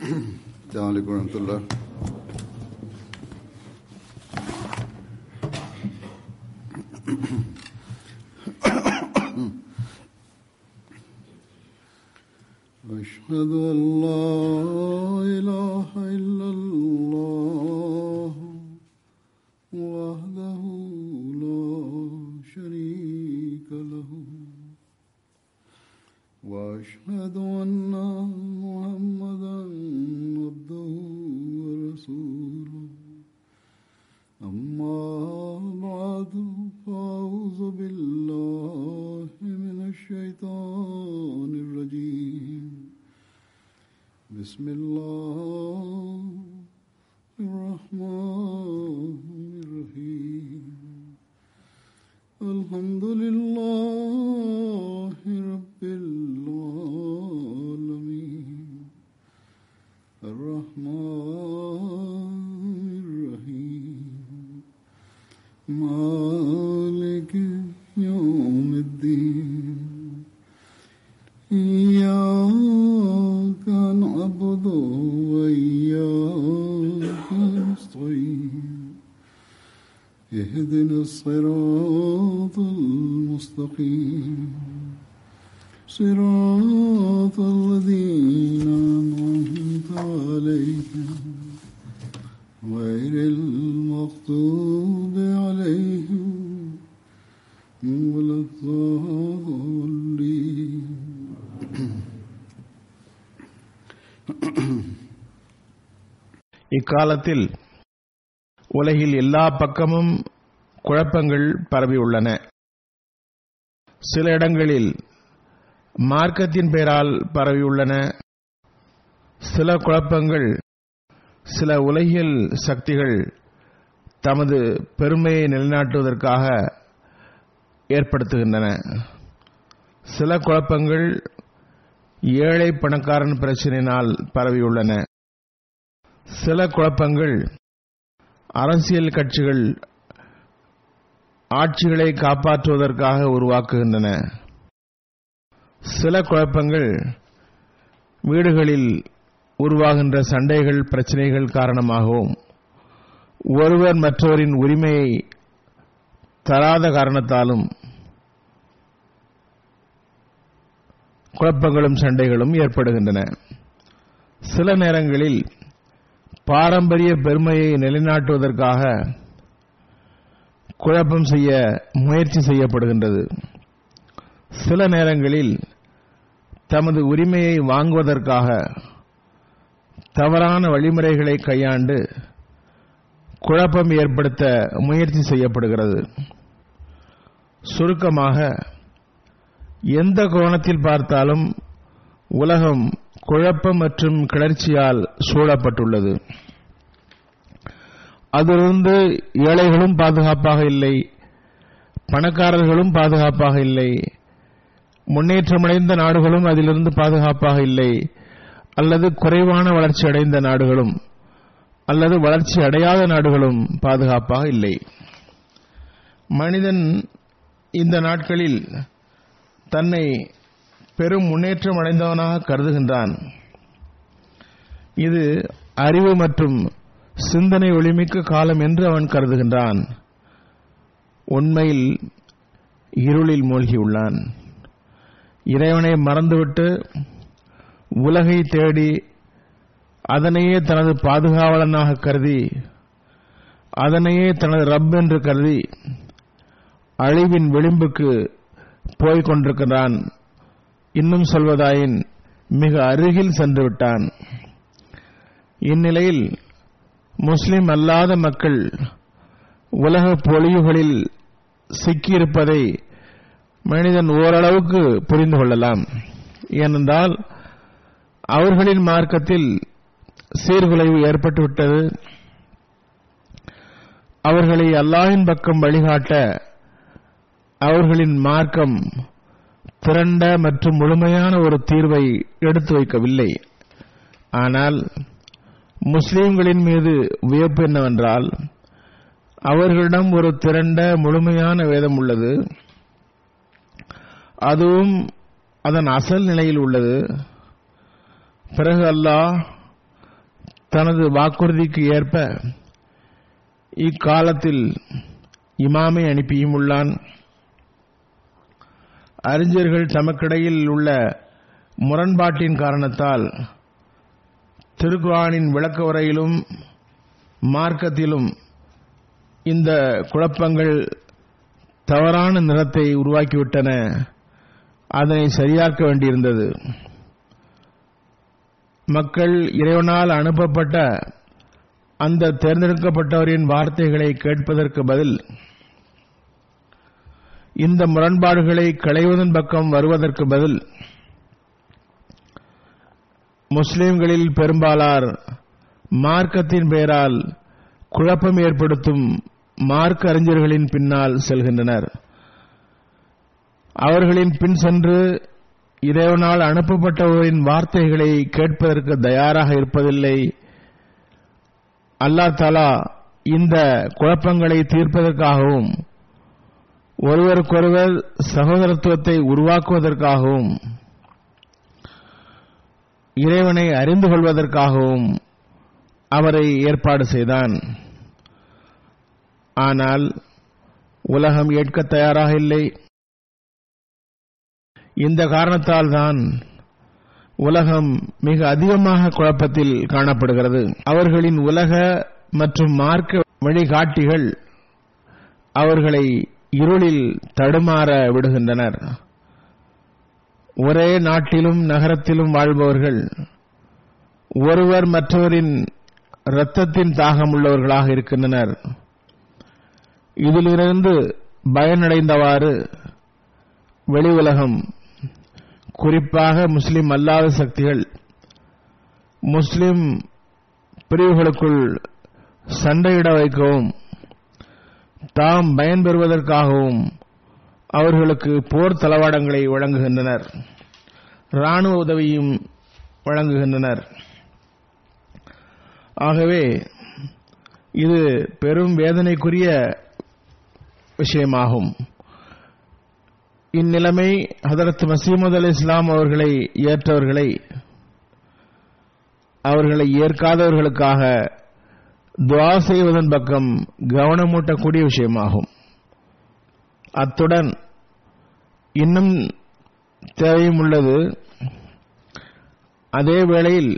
السلام عليكم ورحمة الله أشهد أن لا إله إلا الله وحده لا شريك له وأشهد أن محمدا عبده ورسوله أما بعد فأعوذ بالله من الشيطان الرجيم بسم الله الرحمن الرحيم الحمد لله رب العالمين الرحمن الرحيم مالك يوم الدين إياك نعبد وإياك نستعين اهدنا الصراط المستقيم صراط الذين أنعمت عليهم غير المغضوب عليهم ولا الضالين இக்காலத்தில் உலகில் எல்லா பக்கமும் குழப்பங்கள் பரவியுள்ளன சில இடங்களில் மார்க்கத்தின் பெயரால் பரவியுள்ளன சில குழப்பங்கள் சில உலகியல் சக்திகள் தமது பெருமையை நிலைநாட்டுவதற்காக ஏற்படுத்துகின்றன சில குழப்பங்கள் ஏழை பணக்காரன் பிரச்சினையினால் பரவியுள்ளன சில குழப்பங்கள் அரசியல் கட்சிகள் ஆட்சிகளை காப்பாற்றுவதற்காக உருவாக்குகின்றன சில குழப்பங்கள் வீடுகளில் உருவாகின்ற சண்டைகள் பிரச்சனைகள் காரணமாகவும் ஒருவர் மற்றவரின் உரிமையை தராத காரணத்தாலும் குழப்பங்களும் சண்டைகளும் ஏற்படுகின்றன சில நேரங்களில் பாரம்பரிய பெருமையை நிலைநாட்டுவதற்காக குழப்பம் செய்ய முயற்சி செய்யப்படுகின்றது சில நேரங்களில் தமது உரிமையை வாங்குவதற்காக தவறான வழிமுறைகளை கையாண்டு குழப்பம் ஏற்படுத்த முயற்சி செய்யப்படுகிறது சுருக்கமாக எந்த கோணத்தில் பார்த்தாலும் உலகம் குழப்பம் மற்றும் கிளர்ச்சியால் சூழப்பட்டுள்ளது அதிலிருந்து ஏழைகளும் பாதுகாப்பாக இல்லை பணக்காரர்களும் பாதுகாப்பாக இல்லை முன்னேற்றமடைந்த நாடுகளும் அதிலிருந்து பாதுகாப்பாக இல்லை அல்லது குறைவான வளர்ச்சி அடைந்த நாடுகளும் அல்லது வளர்ச்சி அடையாத நாடுகளும் பாதுகாப்பாக இல்லை மனிதன் இந்த நாட்களில் தன்னை பெரும் முன்னேற்றம் அடைந்தவனாக கருதுகின்றான் இது அறிவு மற்றும் சிந்தனை ஒளிமிக்க காலம் என்று அவன் கருதுகின்றான் உண்மையில் இருளில் மூழ்கியுள்ளான் இறைவனை மறந்துவிட்டு உலகை தேடி அதனையே தனது பாதுகாவலனாக கருதி அதனையே தனது ரப் என்று கருதி அழிவின் விளிம்புக்கு போய்க் கொண்டிருக்கிறான் இன்னும் சொல்வதாயின் மிக அருகில் சென்று விட்டான் இந்நிலையில் முஸ்லிம் அல்லாத மக்கள் உலக பொழிவுகளில் சிக்கியிருப்பதை மனிதன் ஓரளவுக்கு புரிந்து கொள்ளலாம் ஏனென்றால் அவர்களின் மார்க்கத்தில் சீர்குலைவு ஏற்பட்டுவிட்டது அவர்களை அல்லாஹின் பக்கம் வழிகாட்ட அவர்களின் மார்க்கம் திரண்ட மற்றும் முழுமையான ஒரு தீர்வை எடுத்து வைக்கவில்லை ஆனால் முஸ்லிம்களின் மீது வியப்பு என்னவென்றால் அவர்களிடம் ஒரு திரண்ட முழுமையான வேதம் உள்ளது அதுவும் அதன் அசல் நிலையில் உள்ளது பிறகு அல்லாஹ் தனது வாக்குறுதிக்கு ஏற்ப இக்காலத்தில் இமாமை அனுப்பியும் உள்ளான் அறிஞர்கள் தமக்கிடையில் உள்ள முரண்பாட்டின் காரணத்தால் திருக்குரானின் விளக்க உரையிலும் மார்க்கத்திலும் இந்த குழப்பங்கள் தவறான நிறத்தை உருவாக்கிவிட்டன அதனை சரியாக்க வேண்டியிருந்தது மக்கள் இறைவனால் அனுப்பப்பட்ட அந்த தேர்ந்தெடுக்கப்பட்டவரின் வார்த்தைகளை கேட்பதற்கு பதில் இந்த முரண்பாடுகளை களைவதன் பக்கம் வருவதற்கு பதில் முஸ்லிம்களில் பெரும்பாலார் மார்க்கத்தின் பெயரால் குழப்பம் ஏற்படுத்தும் மார்க்க அறிஞர்களின் பின்னால் செல்கின்றனர் அவர்களின் பின் சென்று இறைவனால் அனுப்பப்பட்டவரின் வார்த்தைகளை கேட்பதற்கு தயாராக இருப்பதில்லை அல்லா தாலா இந்த குழப்பங்களை தீர்ப்பதற்காகவும் ஒருவருக்கொருவர் சகோதரத்துவத்தை உருவாக்குவதற்காகவும் இறைவனை அறிந்து கொள்வதற்காகவும் அவரை ஏற்பாடு செய்தான் ஆனால் உலகம் ஏற்க தயாராக இல்லை இந்த காரணத்தால் தான் உலகம் மிக அதிகமாக குழப்பத்தில் காணப்படுகிறது அவர்களின் உலக மற்றும் மார்க்க வழிகாட்டிகள் அவர்களை இருளில் தடுமாற விடுகின்றனர் ஒரே நாட்டிலும் நகரத்திலும் வாழ்பவர்கள் ஒருவர் மற்றவரின் இரத்தத்தின் தாகம் உள்ளவர்களாக இருக்கின்றனர் இதிலிருந்து பயனடைந்தவாறு வெளி உலகம் குறிப்பாக முஸ்லிம் அல்லாத சக்திகள் முஸ்லிம் பிரிவுகளுக்குள் சண்டையிட வைக்கவும் தாம் பயன்பெறுவதற்காகவும் அவர்களுக்கு போர் தளவாடங்களை வழங்குகின்றனர் ராணுவ உதவியும் வழங்குகின்றனர் ஆகவே இது பெரும் வேதனைக்குரிய விஷயமாகும் இந்நிலைமை ஹதரத் மசீமது அலி இஸ்லாம் அவர்களை ஏற்றவர்களை அவர்களை ஏற்காதவர்களுக்காக துவா செய்வதன் பக்கம் கவனமூட்டக்கூடிய விஷயமாகும் அத்துடன் இன்னும் தேவையும் உள்ளது அதே வேளையில்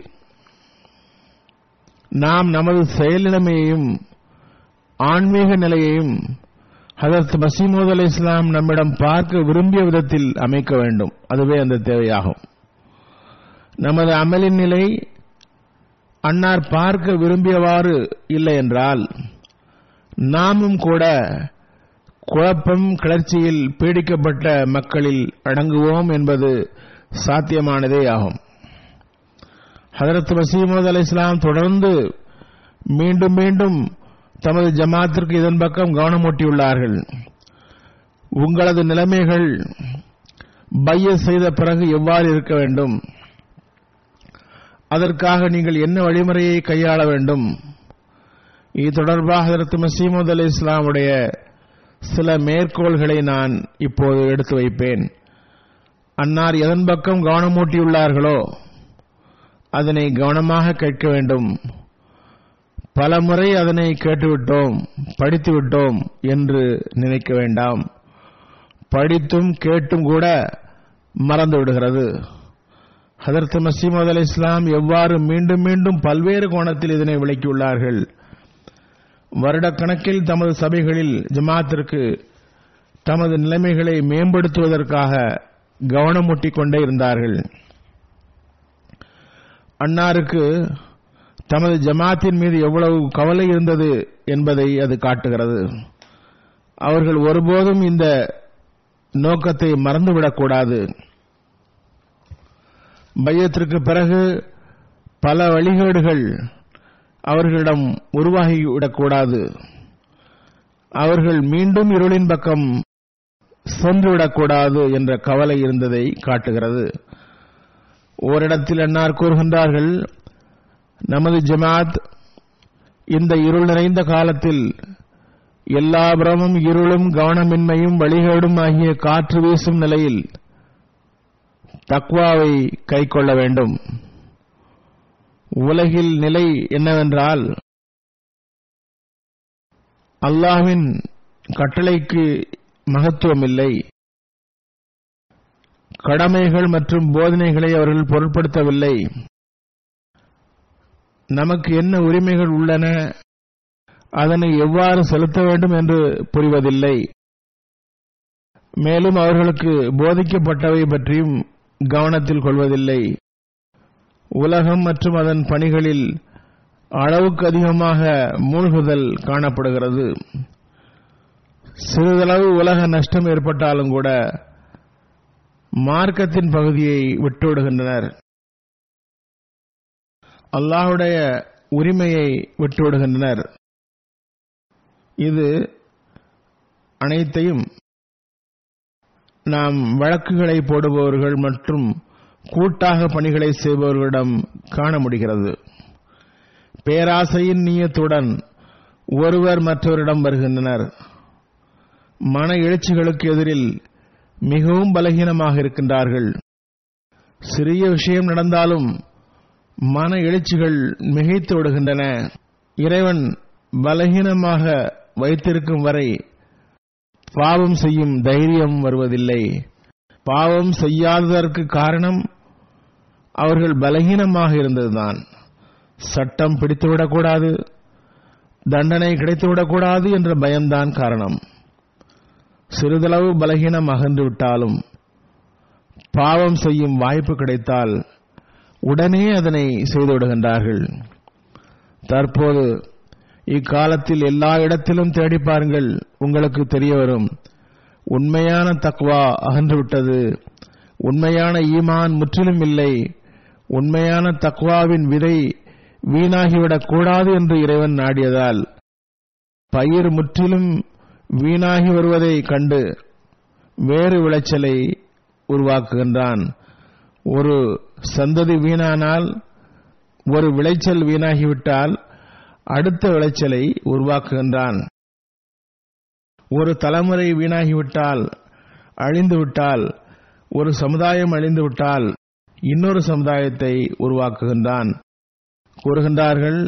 நாம் நமது செயல் நிலைமையையும் ஆன்மீக நிலையையும் ஹதரத் மசீமூத் அலி இஸ்லாம் நம்மிடம் பார்க்க விரும்பிய விதத்தில் அமைக்க வேண்டும் அதுவே அந்த தேவையாகும் நமது அமலின் நிலை அன்னார் பார்க்க விரும்பியவாறு இல்லை என்றால் நாமும் கூட குழப்பம் கிளர்ச்சியில் பீடிக்கப்பட்ட மக்களில் அடங்குவோம் என்பது சாத்தியமானதே ஆகும் ஹதரத் மசீமது அலி இஸ்லாம் தொடர்ந்து மீண்டும் மீண்டும் தமது ஜமாத்திற்கு இதன் பக்கம் கவனமூட்டியுள்ளார்கள் உங்களது நிலைமைகள் பைய செய்த பிறகு எவ்வாறு இருக்க வேண்டும் அதற்காக நீங்கள் என்ன வழிமுறையை கையாள வேண்டும் இது தொடர்பாக ஹதரத் மசீமது அலி இஸ்லாமுடைய சில மேற்கோள்களை நான் இப்போது எடுத்து வைப்பேன் அன்னார் எதன் பக்கம் கவனமூட்டியுள்ளார்களோ அதனை கவனமாக கேட்க வேண்டும் பல முறை அதனை கேட்டுவிட்டோம் படித்துவிட்டோம் என்று நினைக்க வேண்டாம் படித்தும் கேட்டும் கூட மறந்து விடுகிறது ஹதரத் மசீமது அலி இஸ்லாம் எவ்வாறு மீண்டும் மீண்டும் பல்வேறு கோணத்தில் இதனை விளக்கியுள்ளார்கள் வருடக்கணக்கில் தமது சபைகளில் ஜமாத்திற்கு தமது நிலைமைகளை மேம்படுத்துவதற்காக கவனமூட்டிக் கொண்டே இருந்தார்கள் அன்னாருக்கு தமது ஜமாத்தின் மீது எவ்வளவு கவலை இருந்தது என்பதை அது காட்டுகிறது அவர்கள் ஒருபோதும் இந்த நோக்கத்தை மறந்துவிடக்கூடாது பையத்திற்கு பிறகு பல வழிகேடுகள் அவர்களிடம் உருவாகிவிடக்கூடாது அவர்கள் மீண்டும் இருளின் பக்கம் சென்றுவிடக்கூடாது என்ற கவலை இருந்ததை காட்டுகிறது ஓரிடத்தில் அன்னார் கூறுகின்றார்கள் நமது ஜமாத் இந்த இருள் நிறைந்த காலத்தில் எல்லா புறமும் இருளும் கவனமின்மையும் வழிகேடும் ஆகிய காற்று வீசும் நிலையில் தக்வாவை கைக்கொள்ள வேண்டும் உலகில் நிலை என்னவென்றால் அல்லாஹ்வின் கட்டளைக்கு மகத்துவம் இல்லை கடமைகள் மற்றும் போதனைகளை அவர்கள் பொருட்படுத்தவில்லை நமக்கு என்ன உரிமைகள் உள்ளன அதனை எவ்வாறு செலுத்த வேண்டும் என்று புரிவதில்லை மேலும் அவர்களுக்கு போதிக்கப்பட்டவை பற்றியும் கவனத்தில் கொள்வதில்லை உலகம் மற்றும் அதன் பணிகளில் அளவுக்கு அதிகமாக மூழ்குதல் காணப்படுகிறது சிறிதளவு உலக நஷ்டம் ஏற்பட்டாலும் கூட மார்க்கத்தின் பகுதியை விட்டுவிடுகின்றனர் அல்லாஹுடைய உரிமையை விட்டுவிடுகின்றனர் இது அனைத்தையும் நாம் வழக்குகளை போடுபவர்கள் மற்றும் கூட்டாக பணிகளை செய்பவர்களிடம் காண முடிகிறது பேராசையின் நீயத்துடன் ஒருவர் மற்றவரிடம் வருகின்றனர் மன எழுச்சிகளுக்கு எதிரில் மிகவும் பலகீனமாக இருக்கின்றார்கள் சிறிய விஷயம் நடந்தாலும் மன எழுச்சிகள் மிகைத்து விடுகின்றன இறைவன் பலகீனமாக வைத்திருக்கும் வரை பாவம் செய்யும் தைரியம் வருவதில்லை பாவம் செய்யாததற்கு காரணம் அவர்கள் பலகீனமாக இருந்ததுதான் சட்டம் பிடித்துவிடக்கூடாது தண்டனை கிடைத்துவிடக்கூடாது என்ற பயம்தான் காரணம் சிறிதளவு பலகீனம் அகன்று விட்டாலும் பாவம் செய்யும் வாய்ப்பு கிடைத்தால் உடனே அதனை செய்துவிடுகின்றார்கள் தற்போது இக்காலத்தில் எல்லா இடத்திலும் தேடி பாருங்கள் உங்களுக்கு தெரிய வரும் உண்மையான தக்வா அகன்றுவிட்டது உண்மையான ஈமான் முற்றிலும் இல்லை உண்மையான தக்வாவின் விதை வீணாகிவிடக் கூடாது என்று இறைவன் நாடியதால் பயிர் முற்றிலும் வீணாகி வருவதை கண்டு வேறு விளைச்சலை உருவாக்குகின்றான் ஒரு சந்ததி வீணானால் ஒரு விளைச்சல் வீணாகிவிட்டால் அடுத்த விளைச்சலை உருவாக்குகின்றான் ஒரு தலைமுறை வீணாகிவிட்டால் அழிந்துவிட்டால் ஒரு சமுதாயம் அழிந்துவிட்டால் இன்னொரு சமுதாயத்தை உருவாக்குகின்றான் கூறுகின்றார்கள்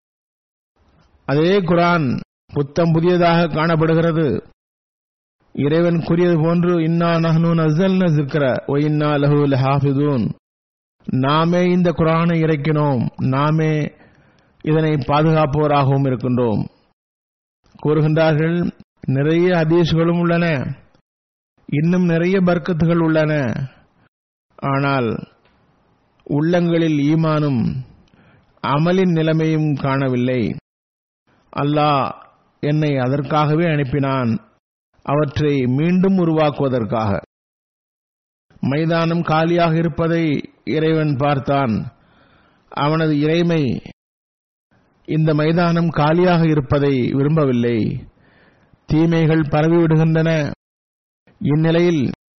அதே குரான் புத்தம் புதியதாக காணப்படுகிறது இறைவன் கூறியது போன்று இன்னா நஹ்னு நஸல்ன ஸிக்ர வ இன்னா லஹு லஹாஃபிதூன் நாமே இந்த குரானை இறக்கினோம் நாமே இதனை பாதுகாப்பவராகவும் இருக்கின்றோம் கூறுகின்றார்கள் நிறைய ஹதீஸ்களும் உள்ளன இன்னும் நிறைய பர்க்கத்துகள் உள்ளன ஆனால் உள்ளங்களில் ஈமானும் அமலின் நிலைமையும் காணவில்லை அல்லாஹ் என்னை அதற்காகவே அனுப்பினான் அவற்றை மீண்டும் உருவாக்குவதற்காக மைதானம் காலியாக இருப்பதை இறைவன் பார்த்தான் அவனது இறைமை இந்த மைதானம் காலியாக இருப்பதை விரும்பவில்லை தீமைகள் பரவிவிடுகின்றன இந்நிலையில்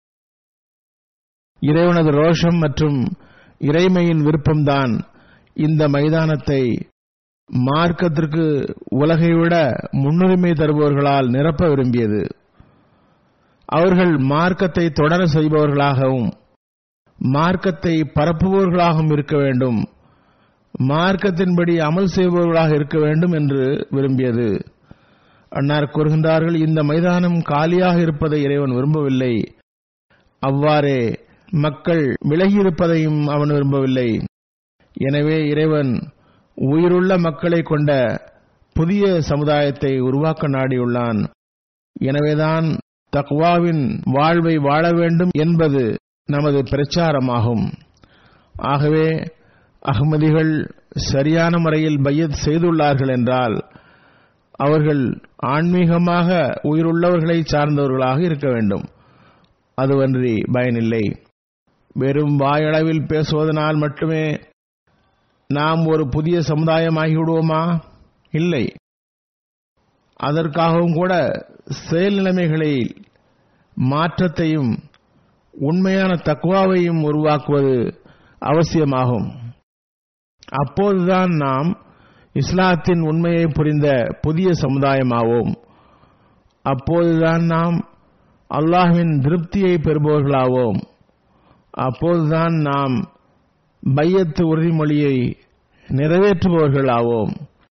இறைவனது ரோஷம் மற்றும் இறைமையின் விருப்பம்தான் இந்த மைதானத்தை மார்க்கத்திற்கு உலகை விட முன்னுரிமை தருபவர்களால் நிரப்ப விரும்பியது அவர்கள் மார்க்கத்தை தொடர செய்பவர்களாகவும் மார்க்கத்தை பரப்புபவர்களாகவும் இருக்க வேண்டும் மார்க்கத்தின்படி அமல் செய்பவர்களாக இருக்க வேண்டும் என்று விரும்பியது அன்னார் கூறுகின்றார்கள் இந்த மைதானம் காலியாக இருப்பதை இறைவன் விரும்பவில்லை அவ்வாறே மக்கள் விலகியிருப்பதையும் அவன் விரும்பவில்லை எனவே இறைவன் உயிருள்ள மக்களை கொண்ட புதிய சமுதாயத்தை உருவாக்க நாடியுள்ளான் எனவேதான் தக்வாவின் வாழ்வை வாழ வேண்டும் என்பது நமது பிரச்சாரமாகும் ஆகவே அகமதிகள் சரியான முறையில் பையத் செய்துள்ளார்கள் என்றால் அவர்கள் ஆன்மீகமாக உயிருள்ளவர்களை சார்ந்தவர்களாக இருக்க வேண்டும் அதுவன்றி பயனில்லை வெறும் வாயளவில் பேசுவதனால் மட்டுமே நாம் ஒரு புதிய சமுதாயமாகிவிடுவோமா இல்லை அதற்காகவும் கூட செயல் நிலைமைகளில் மாற்றத்தையும் உண்மையான தக்குவாவையும் உருவாக்குவது அவசியமாகும் அப்போதுதான் நாம் இஸ்லாத்தின் உண்மையை புரிந்த புதிய சமுதாயமாவோம் அப்போதுதான் நாம் அல்லாஹ்வின் திருப்தியை பெறுபவர்களாவோம் அப்போதுதான் நாம் பையத்து உறுதிமொழியை நிறைவேற்றுபவர்கள் ஆவோம்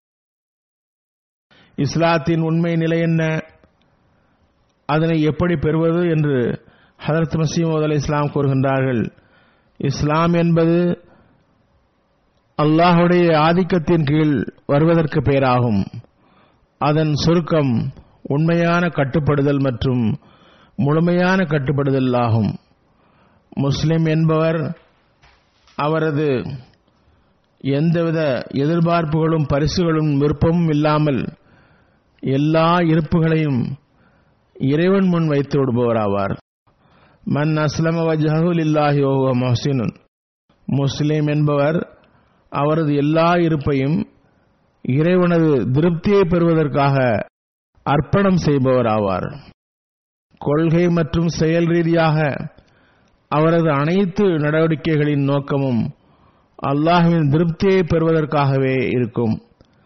இஸ்லாத்தின் உண்மை நிலை என்ன அதனை எப்படி பெறுவது என்று ஹதரத் மசீமது அலி இஸ்லாம் கூறுகின்றார்கள் இஸ்லாம் என்பது அல்லாஹுடைய ஆதிக்கத்தின் கீழ் வருவதற்கு பெயராகும் அதன் சுருக்கம் உண்மையான கட்டுப்படுதல் மற்றும் முழுமையான கட்டுப்படுதல் ஆகும் முஸ்லிம் என்பவர் அவரது எந்தவித எதிர்பார்ப்புகளும் பரிசுகளும் விருப்பமும் இல்லாமல் எல்லா இருப்புகளையும் இறைவன் முன் வைத்து விடுபவராவார் மன் அஸ்லம வஜஹுல் இல்லாஹி ஓஹுவ மொஹசினுன் முஸ்லிம் என்பவர் அவரது எல்லா இருப்பையும் இறைவனது திருப்தியை பெறுவதற்காக அர்ப்பணம் செய்பவர் ஆவார் கொள்கை மற்றும் செயல் ரீதியாக அவரது அனைத்து நடவடிக்கைகளின் நோக்கமும் அல்லாஹுவின் திருப்தியை பெறுவதற்காகவே இருக்கும்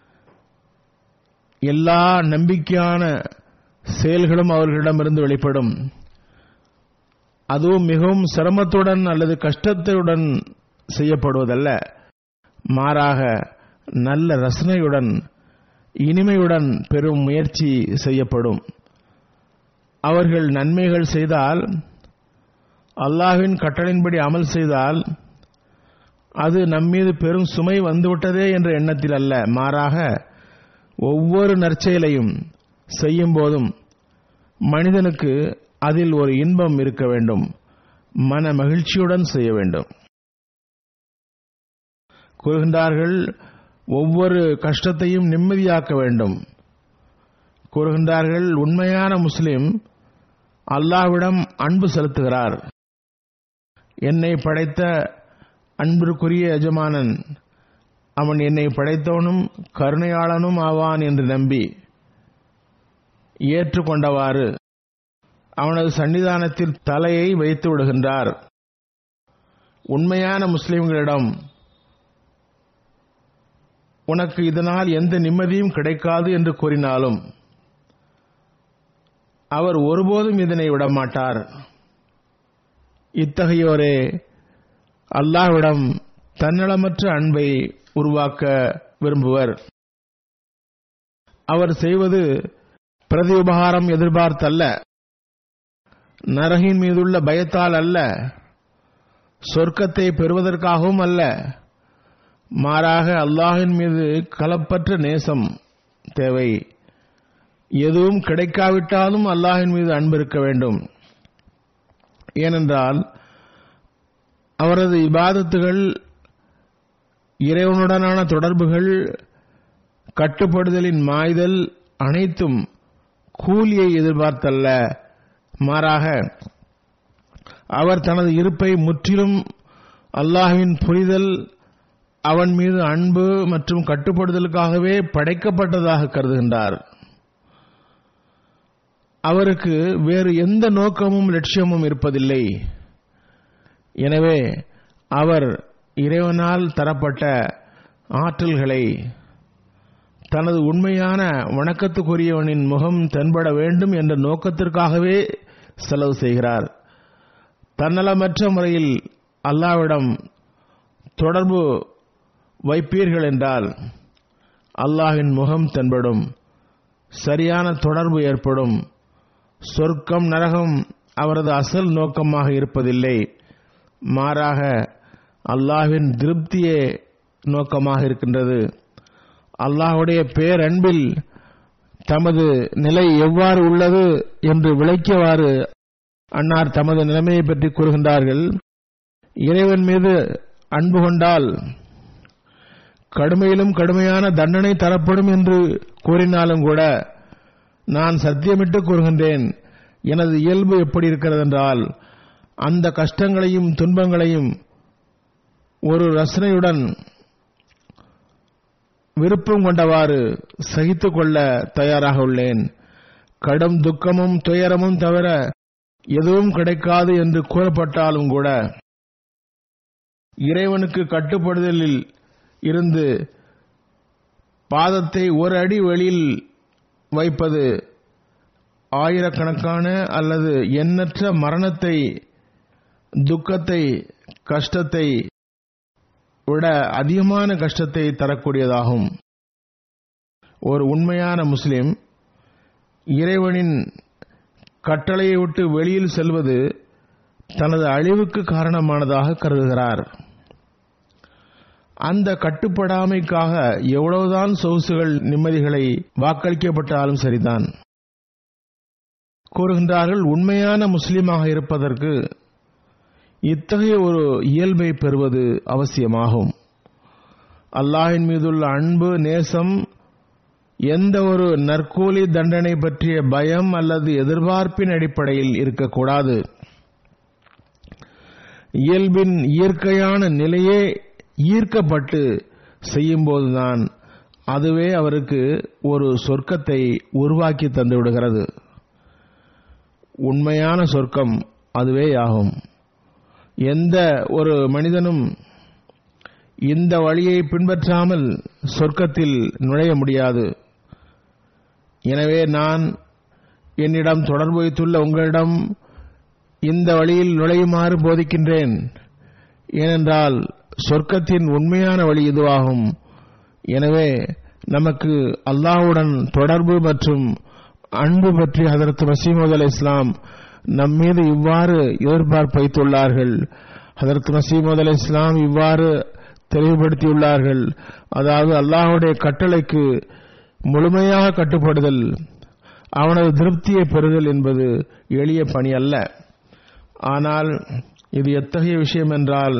எல்லா நம்பிக்கையான செயல்களும் அவர்களிடமிருந்து வெளிப்படும் அதுவும் மிகவும் சிரமத்துடன் அல்லது கஷ்டத்துடன் செய்யப்படுவதல்ல மாறாக நல்ல ரசனையுடன் இனிமையுடன் பெரும் முயற்சி செய்யப்படும் அவர்கள் நன்மைகள் செய்தால் அல்லாஹ்வின் கட்டளையின்படி அமல் செய்தால் அது நம்மீது பெரும் சுமை வந்துவிட்டதே என்ற எண்ணத்தில் அல்ல மாறாக ஒவ்வொரு நற்செயலையும் செய்யும் போதும் மனிதனுக்கு அதில் ஒரு இன்பம் இருக்க வேண்டும் மன மகிழ்ச்சியுடன் செய்ய வேண்டும் கூறுகின்றார்கள் ஒவ்வொரு கஷ்டத்தையும் நிம்மதியாக்க வேண்டும் கூறுகின்றார்கள் உண்மையான முஸ்லிம் அல்லாஹ்விடம் அன்பு செலுத்துகிறார் என்னை படைத்த அன்பிற்குரிய எஜமானன் அவன் என்னை படைத்தவனும் கருணையாளனும் ஆவான் என்று நம்பி ஏற்றுக்கொண்டவாறு அவனது சன்னிதானத்தில் தலையை வைத்து விடுகின்றார் உண்மையான முஸ்லிம்களிடம் உனக்கு இதனால் எந்த நிம்மதியும் கிடைக்காது என்று கூறினாலும் அவர் ஒருபோதும் இதனை விடமாட்டார் இத்தகையோரே அல்லாஹ்விடம் தன்னலமற்ற அன்பை உருவாக்க விரும்புவர் அவர் செய்வது பிரதி உபகாரம் எதிர்பார்த்தல்ல நரகின் மீதுள்ள பயத்தால் அல்ல சொர்க்கத்தை பெறுவதற்காகவும் அல்ல மாறாக அல்லாஹின் மீது கலப்பற்ற நேசம் தேவை எதுவும் கிடைக்காவிட்டாலும் அல்லாஹின் மீது அன்பு இருக்க வேண்டும் ஏனென்றால் அவரது இபாதத்துகள் இறைவனுடனான தொடர்புகள் கட்டுப்படுதலின் மாய்தல் அனைத்தும் கூலியை எதிர்பார்த்தல்ல மாறாக அவர் தனது இருப்பை முற்றிலும் அல்லாஹ்வின் புரிதல் அவன் மீது அன்பு மற்றும் கட்டுப்படுதலுக்காகவே படைக்கப்பட்டதாக கருதுகின்றார் அவருக்கு வேறு எந்த நோக்கமும் லட்சியமும் இருப்பதில்லை எனவே அவர் இறைவனால் தரப்பட்ட ஆற்றல்களை தனது உண்மையான வணக்கத்துக்குரியவனின் முகம் தென்பட வேண்டும் என்ற நோக்கத்திற்காகவே செலவு செய்கிறார் தன்னலமற்ற முறையில் அல்லாவிடம் தொடர்பு வைப்பீர்கள் என்றால் அல்லாஹின் முகம் தென்படும் சரியான தொடர்பு ஏற்படும் சொர்க்கம் நரகம் அவரது அசல் நோக்கமாக இருப்பதில்லை மாறாக அல்லாஹ்வின் திருப்தியே நோக்கமாக இருக்கின்றது அல்லாஹுடைய பேரன்பில் தமது நிலை எவ்வாறு உள்ளது என்று விளக்கியவாறு அன்னார் தமது நிலைமையை பற்றி கூறுகின்றார்கள் இறைவன் மீது அன்பு கொண்டால் கடுமையிலும் கடுமையான தண்டனை தரப்படும் என்று கூறினாலும் கூட நான் சத்தியமிட்டு கூறுகின்றேன் எனது இயல்பு எப்படி இருக்கிறது என்றால் அந்த கஷ்டங்களையும் துன்பங்களையும் ஒரு ரசனையுடன் விருப்பம் கொண்டவாறு சகித்துக் கொள்ள தயாராக உள்ளேன் கடும் துக்கமும் துயரமும் தவிர எதுவும் கிடைக்காது என்று கூறப்பட்டாலும் கூட இறைவனுக்கு கட்டுப்படுதலில் இருந்து பாதத்தை ஒரு அடி வெளியில் வைப்பது ஆயிரக்கணக்கான அல்லது எண்ணற்ற மரணத்தை துக்கத்தை கஷ்டத்தை விட அதிகமான கஷ்டத்தை தரக்கூடியதாகும் ஒரு உண்மையான முஸ்லிம் இறைவனின் கட்டளையை விட்டு வெளியில் செல்வது தனது அழிவுக்கு காரணமானதாக கருதுகிறார் அந்த கட்டுப்படாமைக்காக எவ்வளவுதான் சொகுசுகள் நிம்மதிகளை வாக்களிக்கப்பட்டாலும் சரிதான் கூறுகின்றார்கள் உண்மையான முஸ்லீமாக இருப்பதற்கு இத்தகைய ஒரு இயல்பை பெறுவது அவசியமாகும் அல்லாஹின் மீதுள்ள அன்பு நேசம் எந்த ஒரு நற்கூலி தண்டனை பற்றிய பயம் அல்லது எதிர்பார்ப்பின் அடிப்படையில் இருக்கக்கூடாது இயல்பின் இயற்கையான நிலையே ஈர்க்கப்பட்டு செய்யும்போதுதான் அதுவே அவருக்கு ஒரு சொர்க்கத்தை உருவாக்கி தந்துவிடுகிறது உண்மையான சொர்க்கம் அதுவே ஆகும் எந்த ஒரு மனிதனும் இந்த வழியை பின்பற்றாமல் சொர்க்கத்தில் நுழைய முடியாது எனவே நான் என்னிடம் தொடர்பு வைத்துள்ள உங்களிடம் இந்த வழியில் நுழையுமாறு போதிக்கின்றேன் ஏனென்றால் சொர்க்கத்தின் உண்மையான வழி இதுவாகும் எனவே நமக்கு அல்லாஹ்வுடன் தொடர்பு மற்றும் அன்பு பற்றி ஹதரத் மசீமது அலி இஸ்லாம் நம் மீது இவ்வாறு எதிர்பார்ப்பு வைத்துள்ளார்கள் ஹதரத் மசீமது அலி இஸ்லாம் இவ்வாறு தெளிவுபடுத்தியுள்ளார்கள் அதாவது அல்லாஹுடைய கட்டளைக்கு முழுமையாக கட்டுப்படுதல் அவனது திருப்தியை பெறுதல் என்பது எளிய பணி அல்ல ஆனால் இது எத்தகைய விஷயம் என்றால்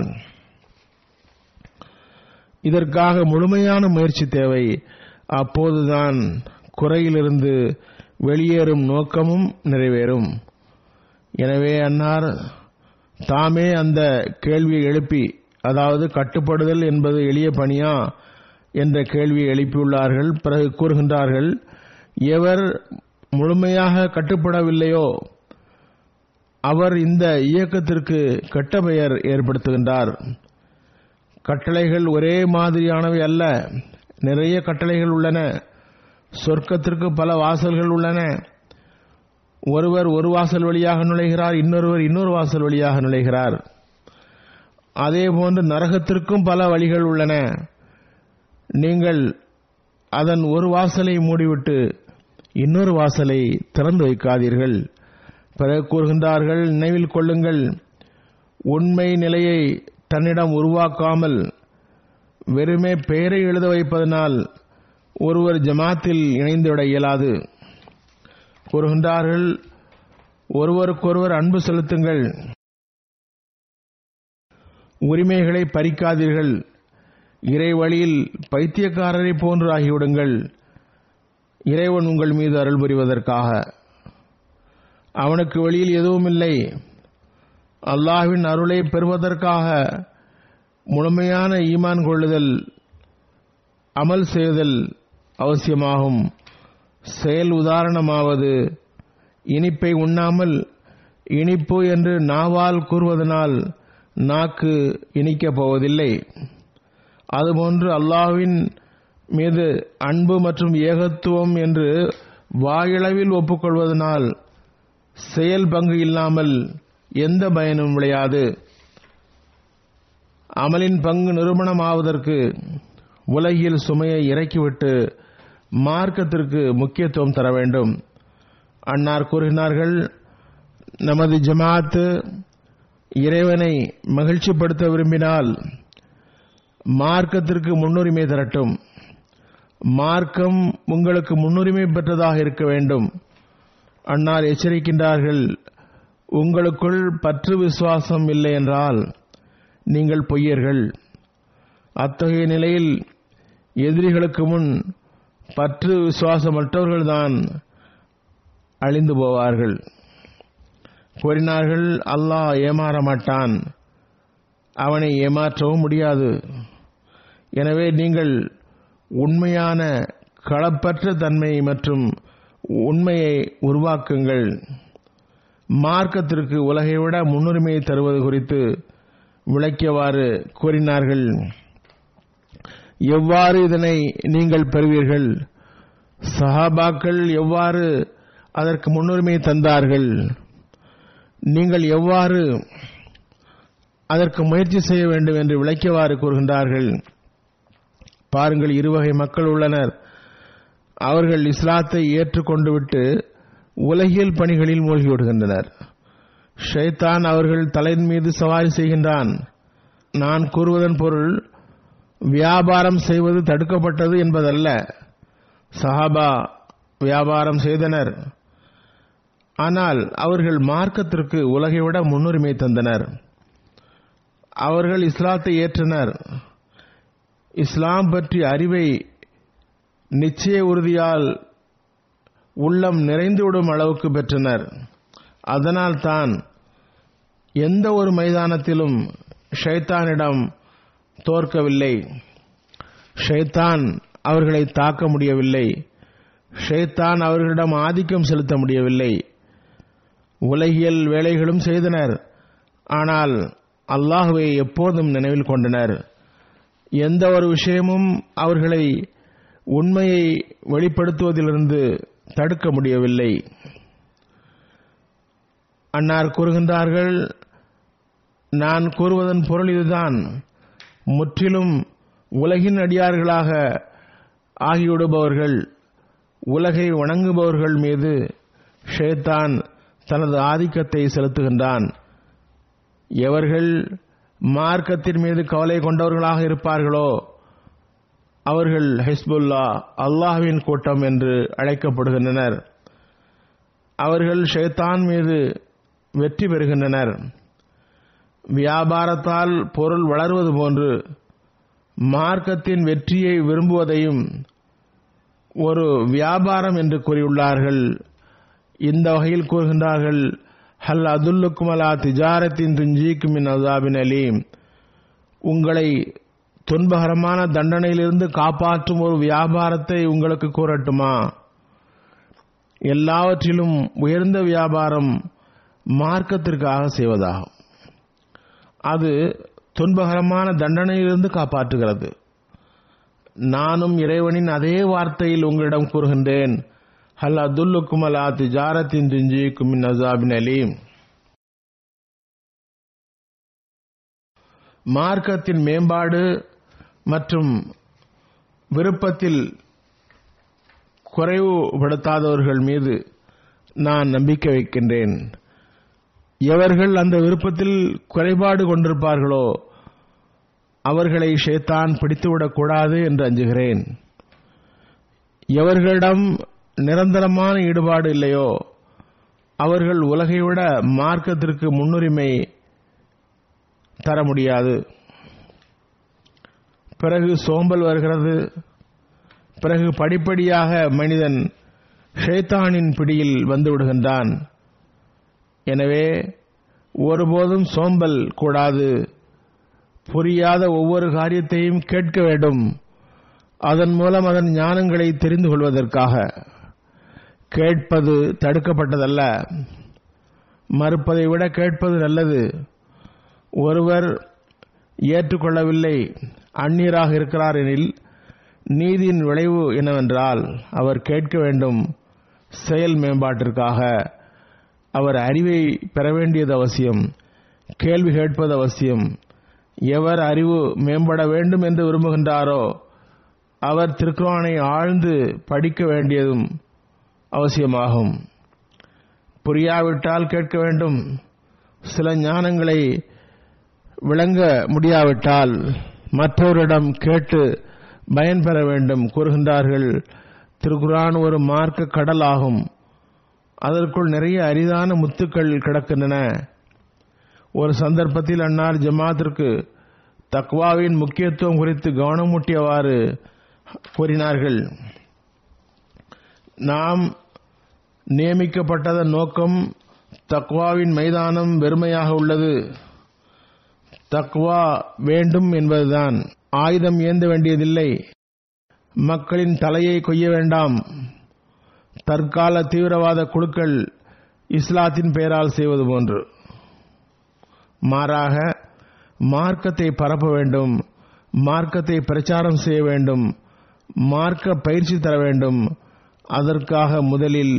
இதற்காக முழுமையான முயற்சி தேவை அப்போதுதான் குறையிலிருந்து வெளியேறும் நோக்கமும் நிறைவேறும் எனவே அன்னார் தாமே அந்த கேள்வியை எழுப்பி அதாவது கட்டுப்படுதல் என்பது எளிய பணியா என்ற கேள்வியை எழுப்பியுள்ளார்கள் பிறகு கூறுகின்றார்கள் எவர் முழுமையாக கட்டுப்படவில்லையோ அவர் இந்த இயக்கத்திற்கு கெட்ட பெயர் ஏற்படுத்துகின்றார் கட்டளைகள் ஒரே மாதிரியானவை அல்ல நிறைய கட்டளைகள் உள்ளன சொர்க்கத்திற்கு பல வாசல்கள் உள்ளன ஒருவர் ஒரு வாசல் வழியாக நுழைகிறார் இன்னொருவர் இன்னொரு வாசல் வழியாக நுழைகிறார் அதே போன்று நரகத்திற்கும் பல வழிகள் உள்ளன நீங்கள் அதன் ஒரு வாசலை மூடிவிட்டு இன்னொரு வாசலை திறந்து வைக்காதீர்கள் பிறகு கூறுகின்றார்கள் நினைவில் கொள்ளுங்கள் உண்மை நிலையை தன்னிடம் உருவாக்காமல் வெறுமே பெயரை எழுத வைப்பதனால் ஒருவர் ஜமாத்தில் இணைந்துவிட இயலாது கூறுகின்றார்கள் ஒருவருக்கொருவர் அன்பு செலுத்துங்கள் உரிமைகளை பறிக்காதீர்கள் இறை வழியில் பைத்தியக்காரரை போன்று ஆகிவிடுங்கள் இறைவன் உங்கள் மீது அருள் புரிவதற்காக அவனுக்கு வெளியில் எதுவும் இல்லை அல்லாஹ்வின் அருளை பெறுவதற்காக முழுமையான ஈமான் கொள்ளுதல் அமல் செய்தல் அவசியமாகும் செயல் உதாரணமாவது இனிப்பை உண்ணாமல் இனிப்பு என்று நாவால் கூறுவதனால் நாக்கு இனிக்கப் போவதில்லை அதுபோன்று அல்லாஹ்வின் மீது அன்பு மற்றும் ஏகத்துவம் என்று வாயளவில் ஒப்புக்கொள்வதனால் செயல் பங்கு இல்லாமல் எந்த பயனும் விளையாது அமலின் பங்கு நிரூபணமாவதற்கு உலகில் சுமையை இறக்கிவிட்டு மார்க்கத்திற்கு முக்கியத்துவம் தர வேண்டும் அன்னார் கூறினார்கள் நமது ஜமாத்து இறைவனை மகிழ்ச்சிப்படுத்த விரும்பினால் மார்க்கத்திற்கு முன்னுரிமை தரட்டும் மார்க்கம் உங்களுக்கு முன்னுரிமை பெற்றதாக இருக்க வேண்டும் அன்னார் எச்சரிக்கின்றார்கள் உங்களுக்குள் பற்று விசுவாசம் இல்லை என்றால் நீங்கள் பொய்யர்கள் அத்தகைய நிலையில் எதிரிகளுக்கு முன் பற்று விசுவாசமற்றவர்கள்தான் அழிந்து போவார்கள் கூறினார்கள் அல்லாஹ் ஏமாற மாட்டான் அவனை ஏமாற்றவும் முடியாது எனவே நீங்கள் உண்மையான களப்பற்ற தன்மை மற்றும் உண்மையை உருவாக்குங்கள் மார்க்கத்திற்கு உலகை விட முன்னுரிமை தருவது குறித்து விளக்கியவாறு கூறினார்கள் எவ்வாறு இதனை நீங்கள் பெறுவீர்கள் சஹாபாக்கள் எவ்வாறு அதற்கு முன்னுரிமை தந்தார்கள் நீங்கள் எவ்வாறு அதற்கு முயற்சி செய்ய வேண்டும் என்று விளக்கியவாறு கூறுகின்றார்கள் பாருங்கள் இருவகை மக்கள் உள்ளனர் அவர்கள் இஸ்லாத்தை ஏற்றுக்கொண்டு விட்டு உலகியல் பணிகளில் மூழ்கி விடுகின்றனர் ஷைத்தான் அவர்கள் தலையின் மீது சவாரி செய்கின்றான் நான் கூறுவதன் பொருள் வியாபாரம் செய்வது தடுக்கப்பட்டது என்பதல்ல சஹாபா வியாபாரம் செய்தனர் ஆனால் அவர்கள் மார்க்கத்திற்கு உலகை விட முன்னுரிமை தந்தனர் அவர்கள் இஸ்லாத்தை ஏற்றனர் இஸ்லாம் பற்றி அறிவை நிச்சய உறுதியால் உள்ளம் நிறைந்துவிடும் அளவுக்கு பெற்றனர் அதனால் தான் எந்த ஒரு மைதானத்திலும் ஷைத்தானிடம் தோற்கவில்லை ஷைத்தான் அவர்களை தாக்க முடியவில்லை ஷைத்தான் அவர்களிடம் ஆதிக்கம் செலுத்த முடியவில்லை உலகியல் வேலைகளும் செய்தனர் ஆனால் அல்லாஹுவை எப்போதும் நினைவில் கொண்டனர் எந்த ஒரு விஷயமும் அவர்களை உண்மையை வெளிப்படுத்துவதிலிருந்து தடுக்க முடியவில்லை அன்னார் கூறுகின்றார்கள் நான் கூறுவதன் பொருள் இதுதான் முற்றிலும் உலகின் அடியார்களாக ஆகிவிடுபவர்கள் உலகை வணங்குபவர்கள் மீது ஷேத்தான் தனது ஆதிக்கத்தை செலுத்துகின்றான் எவர்கள் மார்க்கத்தின் மீது கவலை கொண்டவர்களாக இருப்பார்களோ அவர்கள் ஹிஸ்புல்லா அல்லாஹ்வின் கூட்டம் என்று அழைக்கப்படுகின்றனர் அவர்கள் ஷேத்தான் மீது வெற்றி பெறுகின்றனர் வியாபாரத்தால் பொருள் வளர்வது போன்று மார்க்கத்தின் வெற்றியை விரும்புவதையும் ஒரு வியாபாரம் என்று கூறியுள்ளார்கள் இந்த வகையில் கூறுகின்றார்கள் ஹல் அதுல்லுக்குமலா திஜாரத்தின் துஞ்சிக்கும் மின் அசாபின் அலீம் உங்களை துன்பகரமான தண்டனையிலிருந்து காப்பாற்றும் ஒரு வியாபாரத்தை உங்களுக்கு கூறட்டுமா எல்லாவற்றிலும் உயர்ந்த வியாபாரம் மார்க்கத்திற்காக செய்வதாகும் அது துன்பகரமான தண்டனையிலிருந்து காப்பாற்றுகிறது நானும் இறைவனின் அதே வார்த்தையில் உங்களிடம் கூறுகின்றேன் ஹல் அதுல்லுக்கும் அலா திஜாரத்தின் துஞ்சிக்கும் மின் அசாபின் அலீம் மார்க்கத்தின் மேம்பாடு மற்றும் விருப்பத்தில் குறைவுபடுத்தாதவர்கள் மீது நான் நம்பிக்கை வைக்கின்றேன் எவர்கள் அந்த விருப்பத்தில் குறைபாடு கொண்டிருப்பார்களோ அவர்களை ஷேத்தான் பிடித்துவிடக்கூடாது என்று அஞ்சுகிறேன் எவர்களிடம் நிரந்தரமான ஈடுபாடு இல்லையோ அவர்கள் உலகை விட மார்க்கத்திற்கு முன்னுரிமை தர முடியாது பிறகு சோம்பல் வருகிறது பிறகு படிப்படியாக மனிதன் ஷேத்தானின் பிடியில் வந்து விடுகின்றான் எனவே ஒருபோதும் சோம்பல் கூடாது புரியாத ஒவ்வொரு காரியத்தையும் கேட்க வேண்டும் அதன் மூலம் அதன் ஞானங்களை தெரிந்து கொள்வதற்காக கேட்பது தடுக்கப்பட்டதல்ல மறுப்பதை விட கேட்பது நல்லது ஒருவர் ஏற்றுக்கொள்ளவில்லை அந்நீராக இருக்கிறார் எனில் நீதியின் விளைவு என்னவென்றால் அவர் கேட்க வேண்டும் செயல் மேம்பாட்டிற்காக அவர் அறிவை பெற வேண்டியது அவசியம் கேள்வி கேட்பது அவசியம் எவர் அறிவு மேம்பட வேண்டும் என்று விரும்புகின்றாரோ அவர் திருக்குறானை ஆழ்ந்து படிக்க வேண்டியதும் அவசியமாகும் புரியாவிட்டால் கேட்க வேண்டும் சில ஞானங்களை விளங்க முடியாவிட்டால் மற்றவரிடம் கேட்டு பயன் பெற வேண்டும் கூறுகின்றார்கள் திருக்குரான் ஒரு மார்க்க கடல் ஆகும் அதற்குள் நிறைய அரிதான முத்துக்கள் கிடக்கின்றன ஒரு சந்தர்ப்பத்தில் அன்னார் ஜமாத்திற்கு தக்வாவின் முக்கியத்துவம் குறித்து கவனமூட்டியவாறு கூறினார்கள் நாம் நியமிக்கப்பட்டதன் நோக்கம் தக்வாவின் மைதானம் வெறுமையாக உள்ளது தக்வா வேண்டும் என்பதுதான் ஆயுதம் ஏந்த வேண்டியதில்லை மக்களின் தலையை கொய்ய வேண்டாம் தற்கால தீவிரவாத குழுக்கள் இஸ்லாத்தின் பெயரால் செய்வது போன்று மாறாக மார்க்கத்தை பரப்ப வேண்டும் மார்க்கத்தை பிரச்சாரம் செய்ய வேண்டும் மார்க்க பயிற்சி தர வேண்டும் அதற்காக முதலில்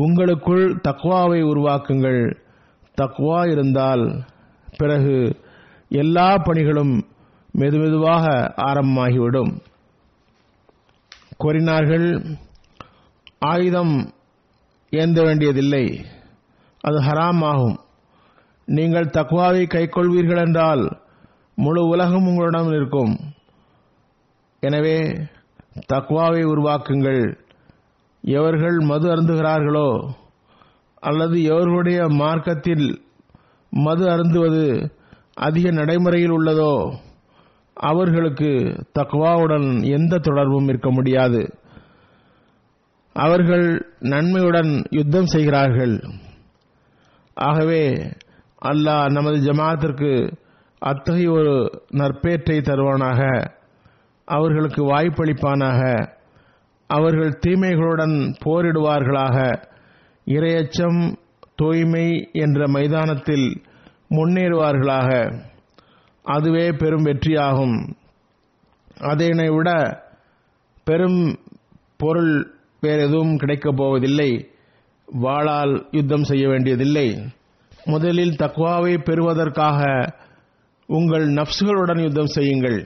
உங்களுக்குள் தக்வாவை உருவாக்குங்கள் தக்வா இருந்தால் பிறகு எல்லா பணிகளும் மெதுமெதுவாக ஆரம்பமாகிவிடும் கூறினார்கள் ஆயுதம் ஏந்த வேண்டியதில்லை அது ஹராம் ஆகும் நீங்கள் தக்வாவை கைக்கொள்வீர்கள் என்றால் முழு உலகம் உங்களிடம் இருக்கும் எனவே தக்வாவை உருவாக்குங்கள் எவர்கள் மது அருந்துகிறார்களோ அல்லது எவர்களுடைய மார்க்கத்தில் மது அருந்துவது அதிக நடைமுறையில் உள்ளதோ அவர்களுக்கு தக்வாவுடன் எந்த தொடர்பும் இருக்க முடியாது அவர்கள் நன்மையுடன் யுத்தம் செய்கிறார்கள் ஆகவே அல்லாஹ் நமது ஜமாத்திற்கு அத்தகைய ஒரு நற்பேற்றை தருவானாக அவர்களுக்கு வாய்ப்பளிப்பானாக அவர்கள் தீமைகளுடன் போரிடுவார்களாக இரையச்சம் தூய்மை என்ற மைதானத்தில் முன்னேறுவார்களாக அதுவே பெரும் வெற்றியாகும் அதனை விட பெரும் பொருள் வேறு எதுவும் கிடைக்கப் போவதில்லை வாளால் யுத்தம் செய்ய வேண்டியதில்லை முதலில் தக்வாவை பெறுவதற்காக உங்கள் நப்சுகளுடன் யுத்தம் செய்யுங்கள்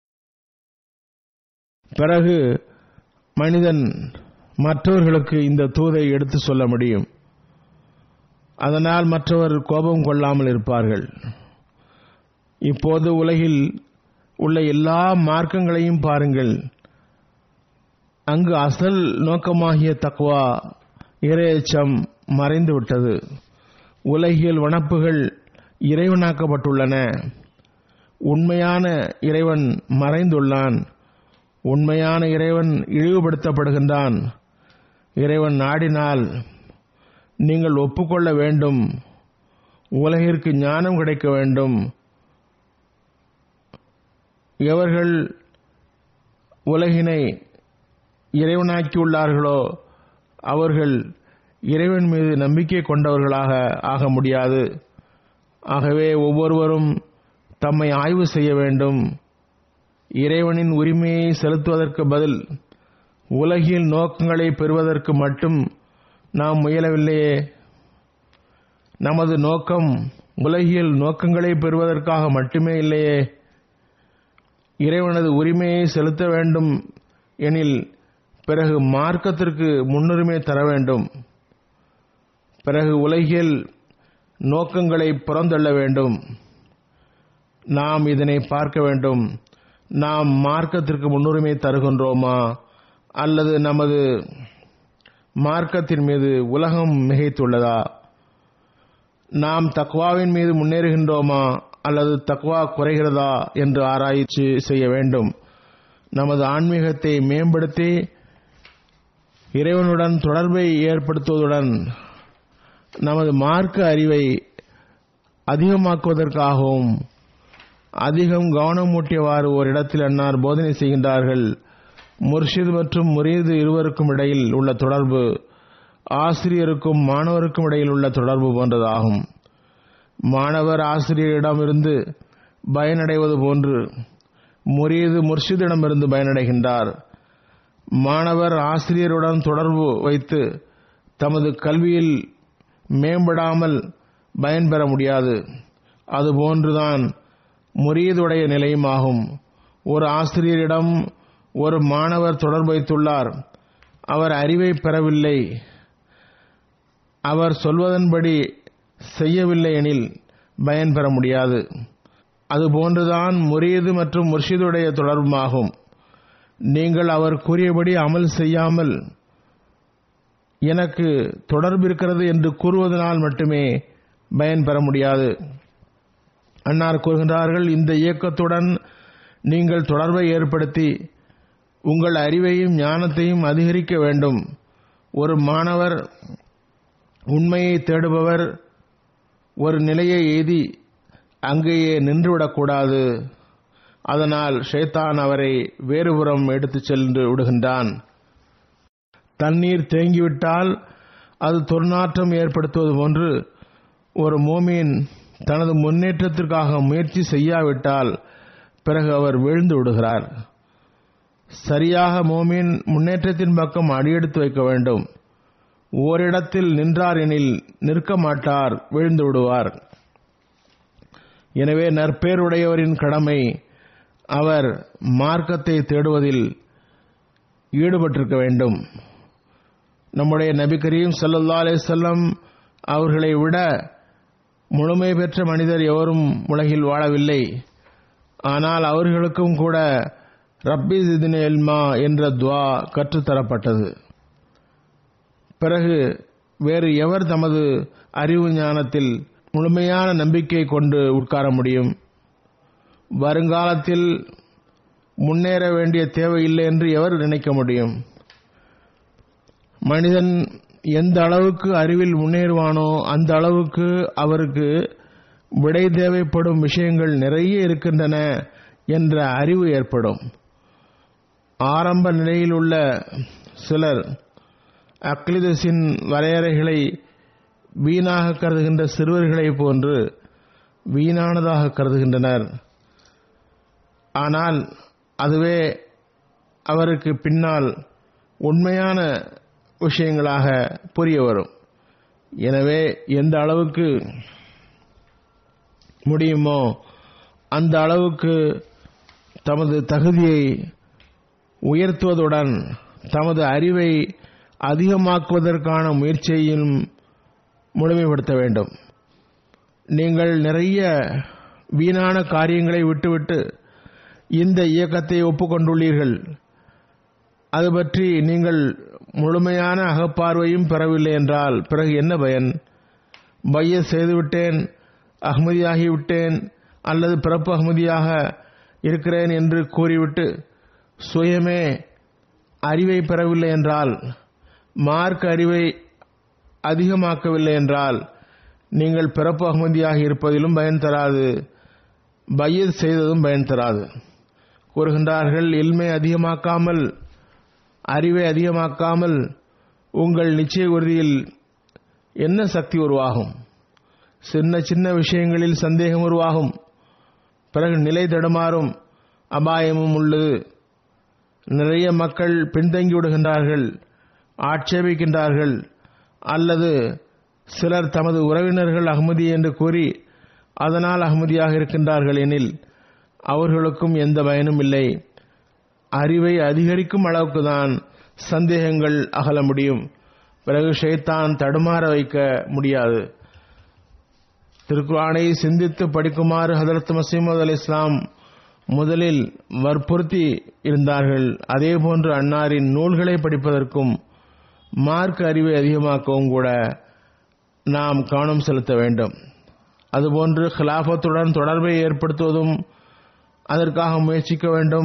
பிறகு மனிதன் மற்றவர்களுக்கு இந்த தூதை எடுத்து சொல்ல முடியும் அதனால் மற்றவர் கோபம் கொள்ளாமல் இருப்பார்கள் இப்போது உலகில் உள்ள எல்லா மார்க்கங்களையும் பாருங்கள் அங்கு அசல் நோக்கமாகிய தக்வா இரையச்சம் மறைந்து விட்டது உலகியல் வனப்புகள் இறைவனாக்கப்பட்டுள்ளன உண்மையான இறைவன் மறைந்துள்ளான் உண்மையான இறைவன் இழிவுபடுத்தப்படுகின்றான் இறைவன் நாடினால் நீங்கள் ஒப்புக்கொள்ள வேண்டும் உலகிற்கு ஞானம் கிடைக்க வேண்டும் எவர்கள் உலகினை இறைவனாக்கியுள்ளார்களோ அவர்கள் இறைவன் மீது நம்பிக்கை கொண்டவர்களாக ஆக முடியாது ஆகவே ஒவ்வொருவரும் தம்மை ஆய்வு செய்ய வேண்டும் இறைவனின் உரிமையை செலுத்துவதற்கு பதில் உலகில் நோக்கங்களை பெறுவதற்கு மட்டும் நாம் முயலவில்லையே நமது நோக்கம் உலகியல் நோக்கங்களை பெறுவதற்காக மட்டுமே இல்லையே இறைவனது உரிமையை செலுத்த வேண்டும் எனில் பிறகு மார்க்கத்திற்கு முன்னுரிமை தர வேண்டும் பிறகு உலகியல் நோக்கங்களை புறந்தள்ள வேண்டும் நாம் இதனை பார்க்க வேண்டும் நாம் மார்க்கத்திற்கு முன்னுரிமை தருகின்றோமா அல்லது நமது மார்க்கத்தின் மீது உலகம் மிகைத்துள்ளதா நாம் தக்வாவின் மீது முன்னேறுகின்றோமா அல்லது தக்வா குறைகிறதா என்று ஆராய்ச்சி செய்ய வேண்டும் நமது ஆன்மீகத்தை மேம்படுத்தி இறைவனுடன் தொடர்பை ஏற்படுத்துவதுடன் நமது மார்க்க அறிவை அதிகமாக்குவதற்காகவும் அதிகம் கவனமூட்டியவாறு ஒரு இடத்தில் அன்னார் போதனை செய்கின்றார்கள் முர்ஷித் மற்றும் முரீது இருவருக்கும் இடையில் உள்ள தொடர்பு ஆசிரியருக்கும் மாணவருக்கும் இடையில் உள்ள தொடர்பு போன்றதாகும் மாணவர் ஆசிரியரிடமிருந்து பயனடைவது போன்று முரீது முர்ஷிதிடமிருந்து பயனடைகின்றார் மாணவர் ஆசிரியருடன் தொடர்பு வைத்து தமது கல்வியில் மேம்படாமல் பயன்பெற முடியாது அதுபோன்றுதான் முறியதுடைய நிலையுமாகும் ஒரு ஆசிரியரிடம் ஒரு மாணவர் தொடர்பு வைத்துள்ளார் அவர் அறிவை பெறவில்லை அவர் சொல்வதன்படி செய்யவில்லை எனில் பயன் பெற முடியாது அதுபோன்றுதான் முறியது மற்றும் முர்ஷிதுடைய தொடர்புமாகும் நீங்கள் அவர் கூறியபடி அமல் செய்யாமல் எனக்கு தொடர்பு இருக்கிறது என்று கூறுவதனால் மட்டுமே பயன் பெற முடியாது அன்னார் கூறுகின்றார்கள் இந்த இயக்கத்துடன் நீங்கள் தொடர்பை ஏற்படுத்தி உங்கள் அறிவையும் ஞானத்தையும் அதிகரிக்க வேண்டும் ஒரு மாணவர் உண்மையை தேடுபவர் ஒரு நிலையை எய்தி அங்கேயே நின்றுவிடக்கூடாது அதனால் ஷேத்தான் அவரை வேறுபுறம் எடுத்துச் சென்று விடுகின்றான் தண்ணீர் தேங்கிவிட்டால் அது துர்நாற்றம் ஏற்படுத்துவது போன்று ஒரு மோமீன் தனது முன்னேற்றத்திற்காக முயற்சி செய்யாவிட்டால் பிறகு அவர் வீழ்ந்து விடுகிறார் சரியாக மோமீன் முன்னேற்றத்தின் பக்கம் அடியெடுத்து வைக்க வேண்டும் ஓரிடத்தில் நின்றார் எனில் நிற்க மாட்டார் வீழ்ந்து விடுவார் எனவே நற்பேருடையவரின் கடமை அவர் மார்க்கத்தை தேடுவதில் ஈடுபட்டிருக்க வேண்டும் நம்முடைய நபி கரீம் சல்லா அலிசல்லம் அவர்களை விட முழுமை பெற்ற மனிதர் எவரும் உலகில் வாழவில்லை ஆனால் அவர்களுக்கும் கூட ரப்பி ஜிதின் எல்மா என்ற துவா கற்றுத்தரப்பட்டது பிறகு வேறு எவர் தமது அறிவு ஞானத்தில் முழுமையான நம்பிக்கை கொண்டு உட்கார முடியும் வருங்காலத்தில் முன்னேற வேண்டிய தேவையில்லை என்று எவர் நினைக்க முடியும் மனிதன் எந்த அளவுக்கு அறிவில் முன்னேறுவானோ அந்த அளவுக்கு அவருக்கு விடை தேவைப்படும் விஷயங்கள் நிறைய இருக்கின்றன என்ற அறிவு ஏற்படும் ஆரம்ப நிலையில் உள்ள சிலர் அக்லிதஸின் வரையறைகளை வீணாக கருதுகின்ற சிறுவர்களை போன்று வீணானதாக கருதுகின்றனர் ஆனால் அதுவே அவருக்கு பின்னால் உண்மையான விஷயங்களாக புரிய வரும் எனவே எந்த அளவுக்கு முடியுமோ அந்த அளவுக்கு தமது தகுதியை உயர்த்துவதுடன் தமது அறிவை அதிகமாக்குவதற்கான முயற்சியையும் முழுமைப்படுத்த வேண்டும் நீங்கள் நிறைய வீணான காரியங்களை விட்டுவிட்டு இந்த இயக்கத்தை ஒப்புக்கொண்டுள்ளீர்கள் அது பற்றி நீங்கள் முழுமையான அகப்பார்வையும் பெறவில்லை என்றால் பிறகு என்ன பயன் பைய செய்துவிட்டேன் அகமதியாகிவிட்டேன் அல்லது பிறப்பு அகமதியாக இருக்கிறேன் என்று கூறிவிட்டு சுயமே அறிவை பெறவில்லை என்றால் மார்க் அறிவை அதிகமாக்கவில்லை என்றால் நீங்கள் பிறப்பு அகமதியாக இருப்பதிலும் பயன் தராது பையத் செய்ததும் பயன் தராது கூறுகின்றார்கள் இல்மை அதிகமாக்காமல் அறிவை அதிகமாக்காமல் உங்கள் நிச்சய உறுதியில் என்ன சக்தி உருவாகும் சின்ன சின்ன விஷயங்களில் சந்தேகம் உருவாகும் பிறகு நிலை தடுமாறும் அபாயமும் உள்ளது நிறைய மக்கள் பின்தங்கி விடுகின்றார்கள் ஆட்சேபிக்கின்றார்கள் அல்லது சிலர் தமது உறவினர்கள் அகமதி என்று கூறி அதனால் அகமதியாக இருக்கின்றார்கள் எனில் அவர்களுக்கும் எந்த பயனும் இல்லை அறிவை அதிகரிக்கும் அளவுக்கு தான் சந்தேகங்கள் அகல முடியும் பிறகு ஷைத்தான் தடுமாற வைக்க முடியாது திருக்குரானை சிந்தித்து படிக்குமாறு ஹதரத் மசீமது அலி இஸ்லாம் முதலில் வற்புறுத்தி இருந்தார்கள் அதே போன்று அன்னாரின் நூல்களை படிப்பதற்கும் மார்க் அறிவை அதிகமாக்கவும் கூட நாம் கவனம் செலுத்த வேண்டும் அதுபோன்று கிலாபத்துடன் தொடர்பை ஏற்படுத்துவதும் அதற்காக முயற்சிக்க வேண்டும்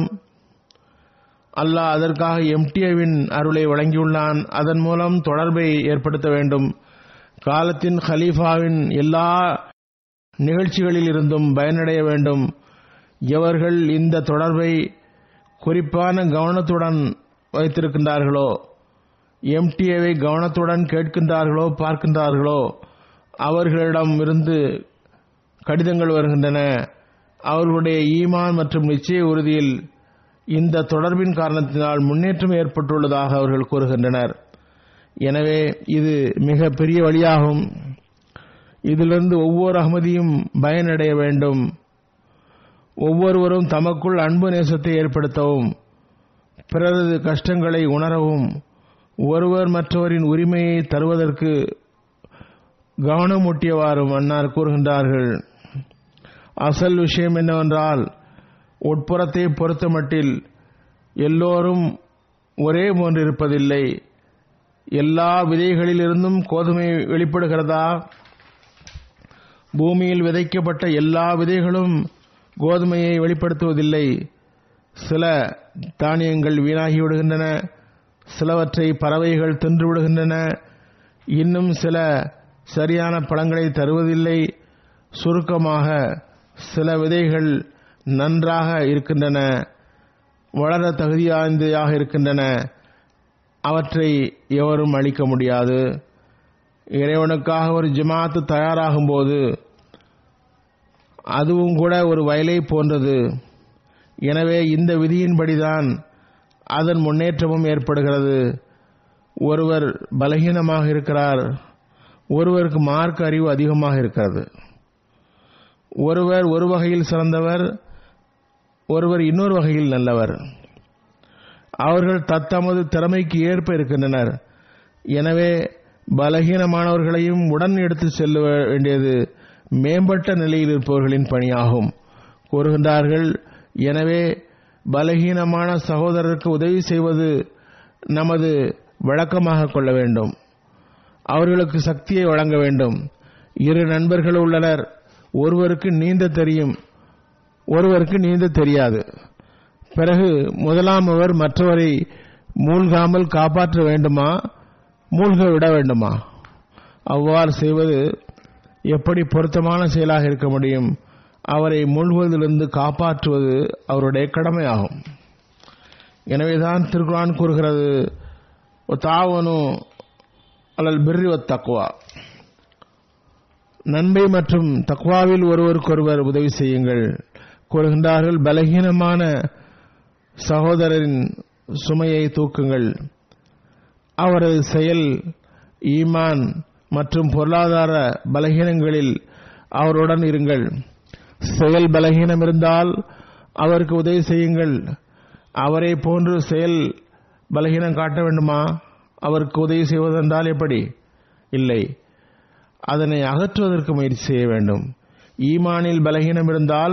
அல்லாஹ் அதற்காக எம்டிஏவின் அருளை வழங்கியுள்ளான் அதன் மூலம் தொடர்பை ஏற்படுத்த வேண்டும் காலத்தின் ஹலீஃபாவின் எல்லா நிகழ்ச்சிகளில் இருந்தும் பயனடைய வேண்டும் எவர்கள் இந்த தொடர்பை குறிப்பான கவனத்துடன் வைத்திருக்கின்றார்களோ எம்டிஏவை கவனத்துடன் கேட்கின்றார்களோ பார்க்கின்றார்களோ அவர்களிடம் இருந்து கடிதங்கள் வருகின்றன அவர்களுடைய ஈமான் மற்றும் நிச்சய உறுதியில் இந்த தொடர்பின் காரணத்தினால் முன்னேற்றம் ஏற்பட்டுள்ளதாக அவர்கள் கூறுகின்றனர் எனவே இது மிக பெரிய வழியாகும் இதிலிருந்து ஒவ்வொரு அகமதியும் பயனடைய வேண்டும் ஒவ்வொருவரும் தமக்குள் அன்பு நேசத்தை ஏற்படுத்தவும் பிறரது கஷ்டங்களை உணரவும் ஒருவர் மற்றவரின் உரிமையை தருவதற்கு கவனமூட்டியவாறும் அன்னார் கூறுகின்றார்கள் அசல் விஷயம் என்னவென்றால் உட்புறத்தை பொறுத்தமட்டில் எல்லோரும் ஒரே போன்று இருப்பதில்லை எல்லா விதைகளிலிருந்தும் கோதுமை வெளிப்படுகிறதா பூமியில் விதைக்கப்பட்ட எல்லா விதைகளும் கோதுமையை வெளிப்படுத்துவதில்லை சில தானியங்கள் வீணாகி விடுகின்றன சிலவற்றை பறவைகள் தின்று விடுகின்றன இன்னும் சில சரியான பழங்களை தருவதில்லை சுருக்கமாக சில விதைகள் நன்றாக இருக்கின்றன வளர தகுதியாய்ந்ததாக இருக்கின்றன அவற்றை எவரும் அளிக்க முடியாது இறைவனுக்காக ஒரு ஜமாத்து தயாராகும் போது அதுவும் கூட ஒரு வயலை போன்றது எனவே இந்த விதியின்படிதான் அதன் முன்னேற்றமும் ஏற்படுகிறது ஒருவர் பலகீனமாக இருக்கிறார் ஒருவருக்கு மார்க் அறிவு அதிகமாக இருக்கிறது ஒருவர் ஒரு வகையில் சிறந்தவர் ஒருவர் இன்னொரு வகையில் நல்லவர் அவர்கள் தத்தமது திறமைக்கு ஏற்ப இருக்கின்றனர் எனவே பலகீனமானவர்களையும் உடன் எடுத்து செல்ல வேண்டியது மேம்பட்ட நிலையில் இருப்பவர்களின் பணியாகும் கூறுகின்றார்கள் எனவே பலகீனமான சகோதரருக்கு உதவி செய்வது நமது வழக்கமாக கொள்ள வேண்டும் அவர்களுக்கு சக்தியை வழங்க வேண்டும் இரு நண்பர்கள் உள்ளனர் ஒருவருக்கு நீந்த தெரியும் ஒருவருக்கு நீந்த தெரியாது பிறகு முதலாமவர் மற்றவரை மூழ்காமல் காப்பாற்ற வேண்டுமா மூழ்க விட வேண்டுமா அவ்வாறு செய்வது எப்படி பொருத்தமான செயலாக இருக்க முடியும் அவரை மூழ்குவதிலிருந்து காப்பாற்றுவது அவருடைய கடமையாகும் எனவேதான் திருக்குரான் கூறுகிறது தாவனு அல்லல் பிர்ரி தக்குவா நன்மை மற்றும் தக்வாவில் ஒருவருக்கொருவர் உதவி செய்யுங்கள் கூறுகின்றார்கள் பலகீனமான சகோதரரின் சுமையை தூக்குங்கள் அவரது செயல் ஈமான் மற்றும் பொருளாதார பலகீனங்களில் அவருடன் இருங்கள் செயல் பலகீனம் இருந்தால் அவருக்கு உதவி செய்யுங்கள் அவரை போன்று செயல் பலகீனம் காட்ட வேண்டுமா அவருக்கு உதவி செய்வதென்றால் எப்படி இல்லை அதனை அகற்றுவதற்கு முயற்சி செய்ய வேண்டும் ஈமானில் பலகீனம் இருந்தால்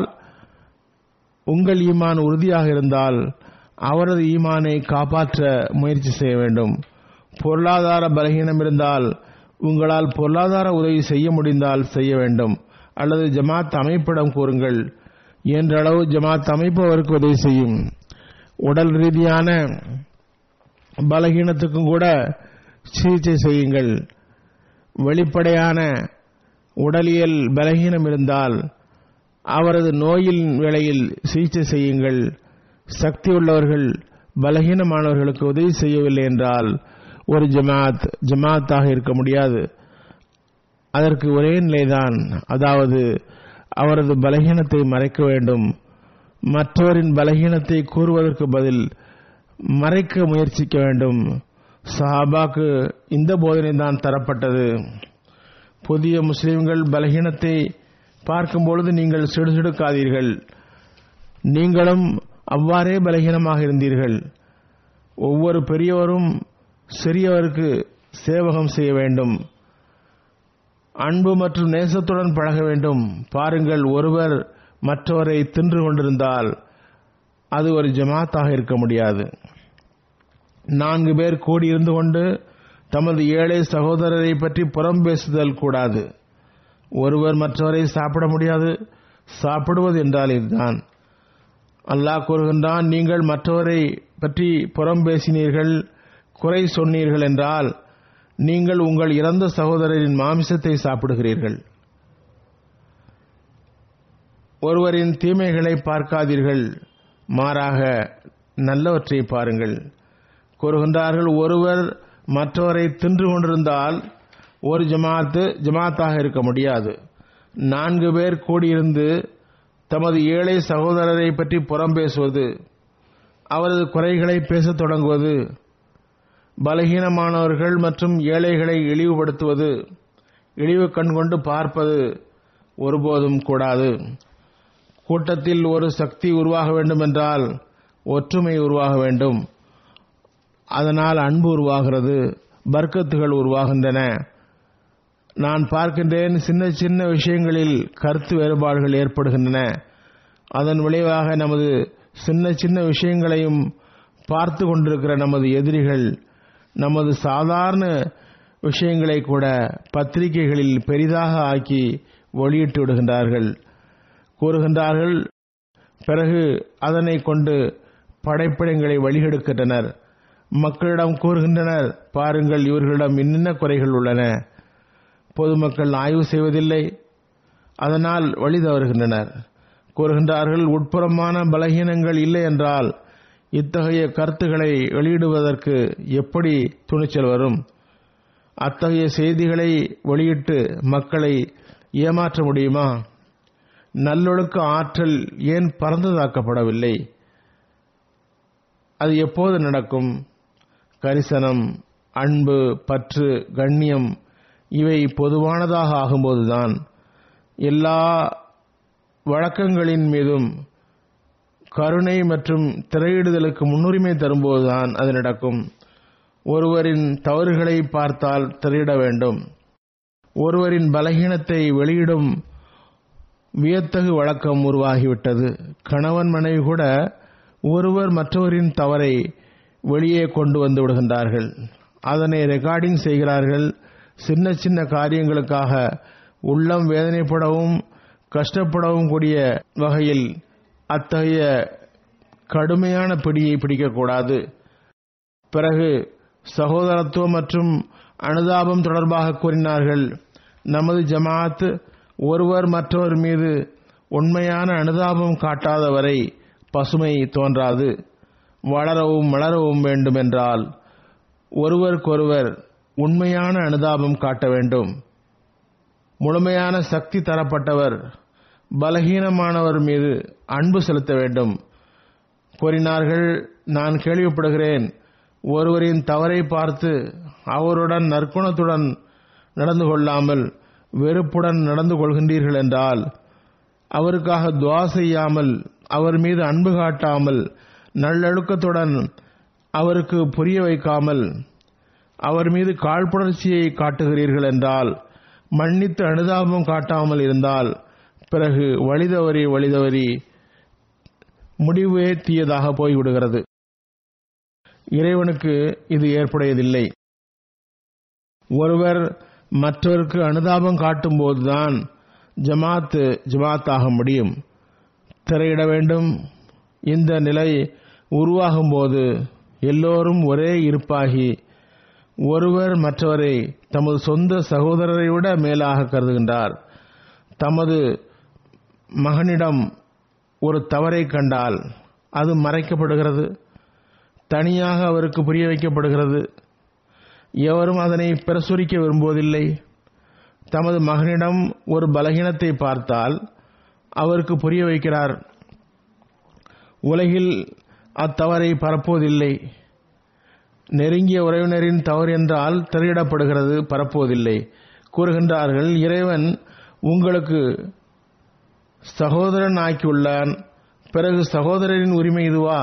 உங்கள் ஈமான் உறுதியாக இருந்தால் அவரது ஈமானை காப்பாற்ற முயற்சி செய்ய வேண்டும் பொருளாதார பலகீனம் இருந்தால் உங்களால் பொருளாதார உதவி செய்ய முடிந்தால் செய்ய வேண்டும் அல்லது ஜமாத் அமைப்பிடம் கூறுங்கள் என்றளவு ஜமாத் அமைப்பு அவருக்கு உதவி செய்யும் உடல் ரீதியான பலகீனத்துக்கும் கூட சிகிச்சை செய்யுங்கள் வெளிப்படையான உடலியல் பலகீனம் இருந்தால் அவரது நோயின் வேளையில் சிகிச்சை செய்யுங்கள் சக்தி உள்ளவர்கள் பலகீனமானவர்களுக்கு உதவி செய்யவில்லை என்றால் ஒரு ஜமாத் ஜமாத்தாக இருக்க முடியாது அதற்கு ஒரே நிலைதான் அதாவது அவரது பலகீனத்தை மறைக்க வேண்டும் மற்றவரின் பலகீனத்தை கூறுவதற்கு பதில் மறைக்க முயற்சிக்க வேண்டும் சஹாபாக்கு இந்த போதனை தான் தரப்பட்டது புதிய முஸ்லிம்கள் பலகீனத்தை பார்க்கும் பொழுது நீங்கள் சிடுசிடுக்காதீர்கள் நீங்களும் அவ்வாறே பலகீனமாக இருந்தீர்கள் ஒவ்வொரு பெரியவரும் சிறியவருக்கு சேவகம் செய்ய வேண்டும் அன்பு மற்றும் நேசத்துடன் பழக வேண்டும் பாருங்கள் ஒருவர் மற்றவரை தின்று கொண்டிருந்தால் அது ஒரு ஜமாத்தாக இருக்க முடியாது நான்கு பேர் கூடியிருந்து கொண்டு தமது ஏழை சகோதரரை பற்றி புறம் பேசுதல் கூடாது ஒருவர் மற்றவரை சாப்பிட முடியாது சாப்பிடுவது என்றால் இதுதான் அல்லாஹ் கூறுகின்றான் நீங்கள் மற்றவரை பற்றி புறம் பேசினீர்கள் குறை சொன்னீர்கள் என்றால் நீங்கள் உங்கள் இறந்த சகோதரரின் மாமிசத்தை சாப்பிடுகிறீர்கள் ஒருவரின் தீமைகளை பார்க்காதீர்கள் மாறாக நல்லவற்றை பாருங்கள் கூறுகின்றார்கள் ஒருவர் மற்றவரை தின்று கொண்டிருந்தால் ஒரு ஜமாத்து ஜமாத்தாக இருக்க முடியாது நான்கு பேர் கூடியிருந்து தமது ஏழை சகோதரரை பற்றி புறம் பேசுவது அவரது குறைகளை பேசத் தொடங்குவது பலகீனமானவர்கள் மற்றும் ஏழைகளை இழிவுபடுத்துவது இழிவு கண் கொண்டு பார்ப்பது ஒருபோதும் கூடாது கூட்டத்தில் ஒரு சக்தி உருவாக வேண்டும் என்றால் ஒற்றுமை உருவாக வேண்டும் அதனால் அன்பு உருவாகிறது பர்க்கத்துகள் உருவாகின்றன நான் பார்க்கின்றேன் சின்ன சின்ன விஷயங்களில் கருத்து வேறுபாடுகள் ஏற்படுகின்றன அதன் விளைவாக நமது சின்ன சின்ன விஷயங்களையும் பார்த்து கொண்டிருக்கிற நமது எதிரிகள் நமது சாதாரண விஷயங்களை கூட பத்திரிகைகளில் பெரிதாக ஆக்கி வெளியிட்டு விடுகின்றார்கள் கூறுகின்றார்கள் பிறகு அதனை கொண்டு படைப்பிடங்களை வழிகெடுக்கின்றனர் மக்களிடம் கூறுகின்றனர் பாருங்கள் இவர்களிடம் இன்னென்ன குறைகள் உள்ளன பொதுமக்கள் ஆய்வு செய்வதில்லை அதனால் வழி தவறுகின்றனர் கூறுகின்றார்கள் உட்புறமான பலகீனங்கள் இல்லை என்றால் இத்தகைய கருத்துக்களை வெளியிடுவதற்கு எப்படி துணிச்சல் வரும் அத்தகைய செய்திகளை வெளியிட்டு மக்களை ஏமாற்ற முடியுமா நல்லொழுக்க ஆற்றல் ஏன் பறந்ததாக்கப்படவில்லை அது எப்போது நடக்கும் கரிசனம் அன்பு பற்று கண்ணியம் இவை பொதுவானதாக ஆகும்போதுதான் எல்லா வழக்கங்களின் மீதும் கருணை மற்றும் திரையிடுதலுக்கு முன்னுரிமை தரும்போதுதான் அது நடக்கும் ஒருவரின் தவறுகளை பார்த்தால் திரையிட வேண்டும் ஒருவரின் பலகீனத்தை வெளியிடும் வியத்தகு வழக்கம் உருவாகிவிட்டது கணவன் மனைவி கூட ஒருவர் மற்றவரின் தவறை வெளியே கொண்டு வந்து விடுகின்றார்கள் அதனை ரெக்கார்டிங் செய்கிறார்கள் சின்ன சின்ன காரியங்களுக்காக உள்ளம் வேதனைப்படவும் கஷ்டப்படவும் கூடிய வகையில் அத்தகைய கடுமையான பிடியை பிடிக்கக்கூடாது பிறகு சகோதரத்துவம் மற்றும் அனுதாபம் தொடர்பாக கூறினார்கள் நமது ஜமாத் ஒருவர் மற்றவர் மீது உண்மையான அனுதாபம் காட்டாதவரை பசுமை தோன்றாது வளரவும் வளரவும் வேண்டுமென்றால் ஒருவருக்கொருவர் உண்மையான அனுதாபம் காட்ட வேண்டும் முழுமையான சக்தி தரப்பட்டவர் பலகீனமானவர் மீது அன்பு செலுத்த வேண்டும் கூறினார்கள் நான் கேள்விப்படுகிறேன் ஒருவரின் தவறை பார்த்து அவருடன் நற்குணத்துடன் நடந்து கொள்ளாமல் வெறுப்புடன் நடந்து கொள்கின்றீர்கள் என்றால் அவருக்காக துவா செய்யாமல் அவர் மீது அன்பு காட்டாமல் நல்லொழுக்கத்துடன் அவருக்கு புரிய வைக்காமல் அவர் மீது காழ்ப்புணர்ச்சியை காட்டுகிறீர்கள் என்றால் மன்னித்து அனுதாபம் காட்டாமல் இருந்தால் பிறகு வழிதவறி வழிதவறி முடிவே தீயதாக போய்விடுகிறது இறைவனுக்கு இது ஏற்புடையதில்லை ஒருவர் மற்றவருக்கு அனுதாபம் காட்டும் போதுதான் ஜமாத்து ஜமாத்தாக முடியும் திரையிட வேண்டும் இந்த நிலை உருவாகும் போது எல்லோரும் ஒரே இருப்பாகி ஒருவர் மற்றவரை தமது சொந்த சகோதரரை விட மேலாக கருதுகின்றார் தமது மகனிடம் ஒரு தவறை கண்டால் அது மறைக்கப்படுகிறது தனியாக அவருக்கு புரிய வைக்கப்படுகிறது எவரும் அதனை பிரசுரிக்க விரும்புவதில்லை தமது மகனிடம் ஒரு பலகீனத்தை பார்த்தால் அவருக்கு புரிய வைக்கிறார் உலகில் அத்தவறை பரப்புவதில்லை நெருங்கிய உறவினரின் தவறு என்றால் திரையிடப்படுகிறது பரப்புவதில்லை கூறுகின்றார்கள் இறைவன் உங்களுக்கு சகோதரன் ஆக்கியுள்ளான் பிறகு சகோதரரின் உரிமை இதுவா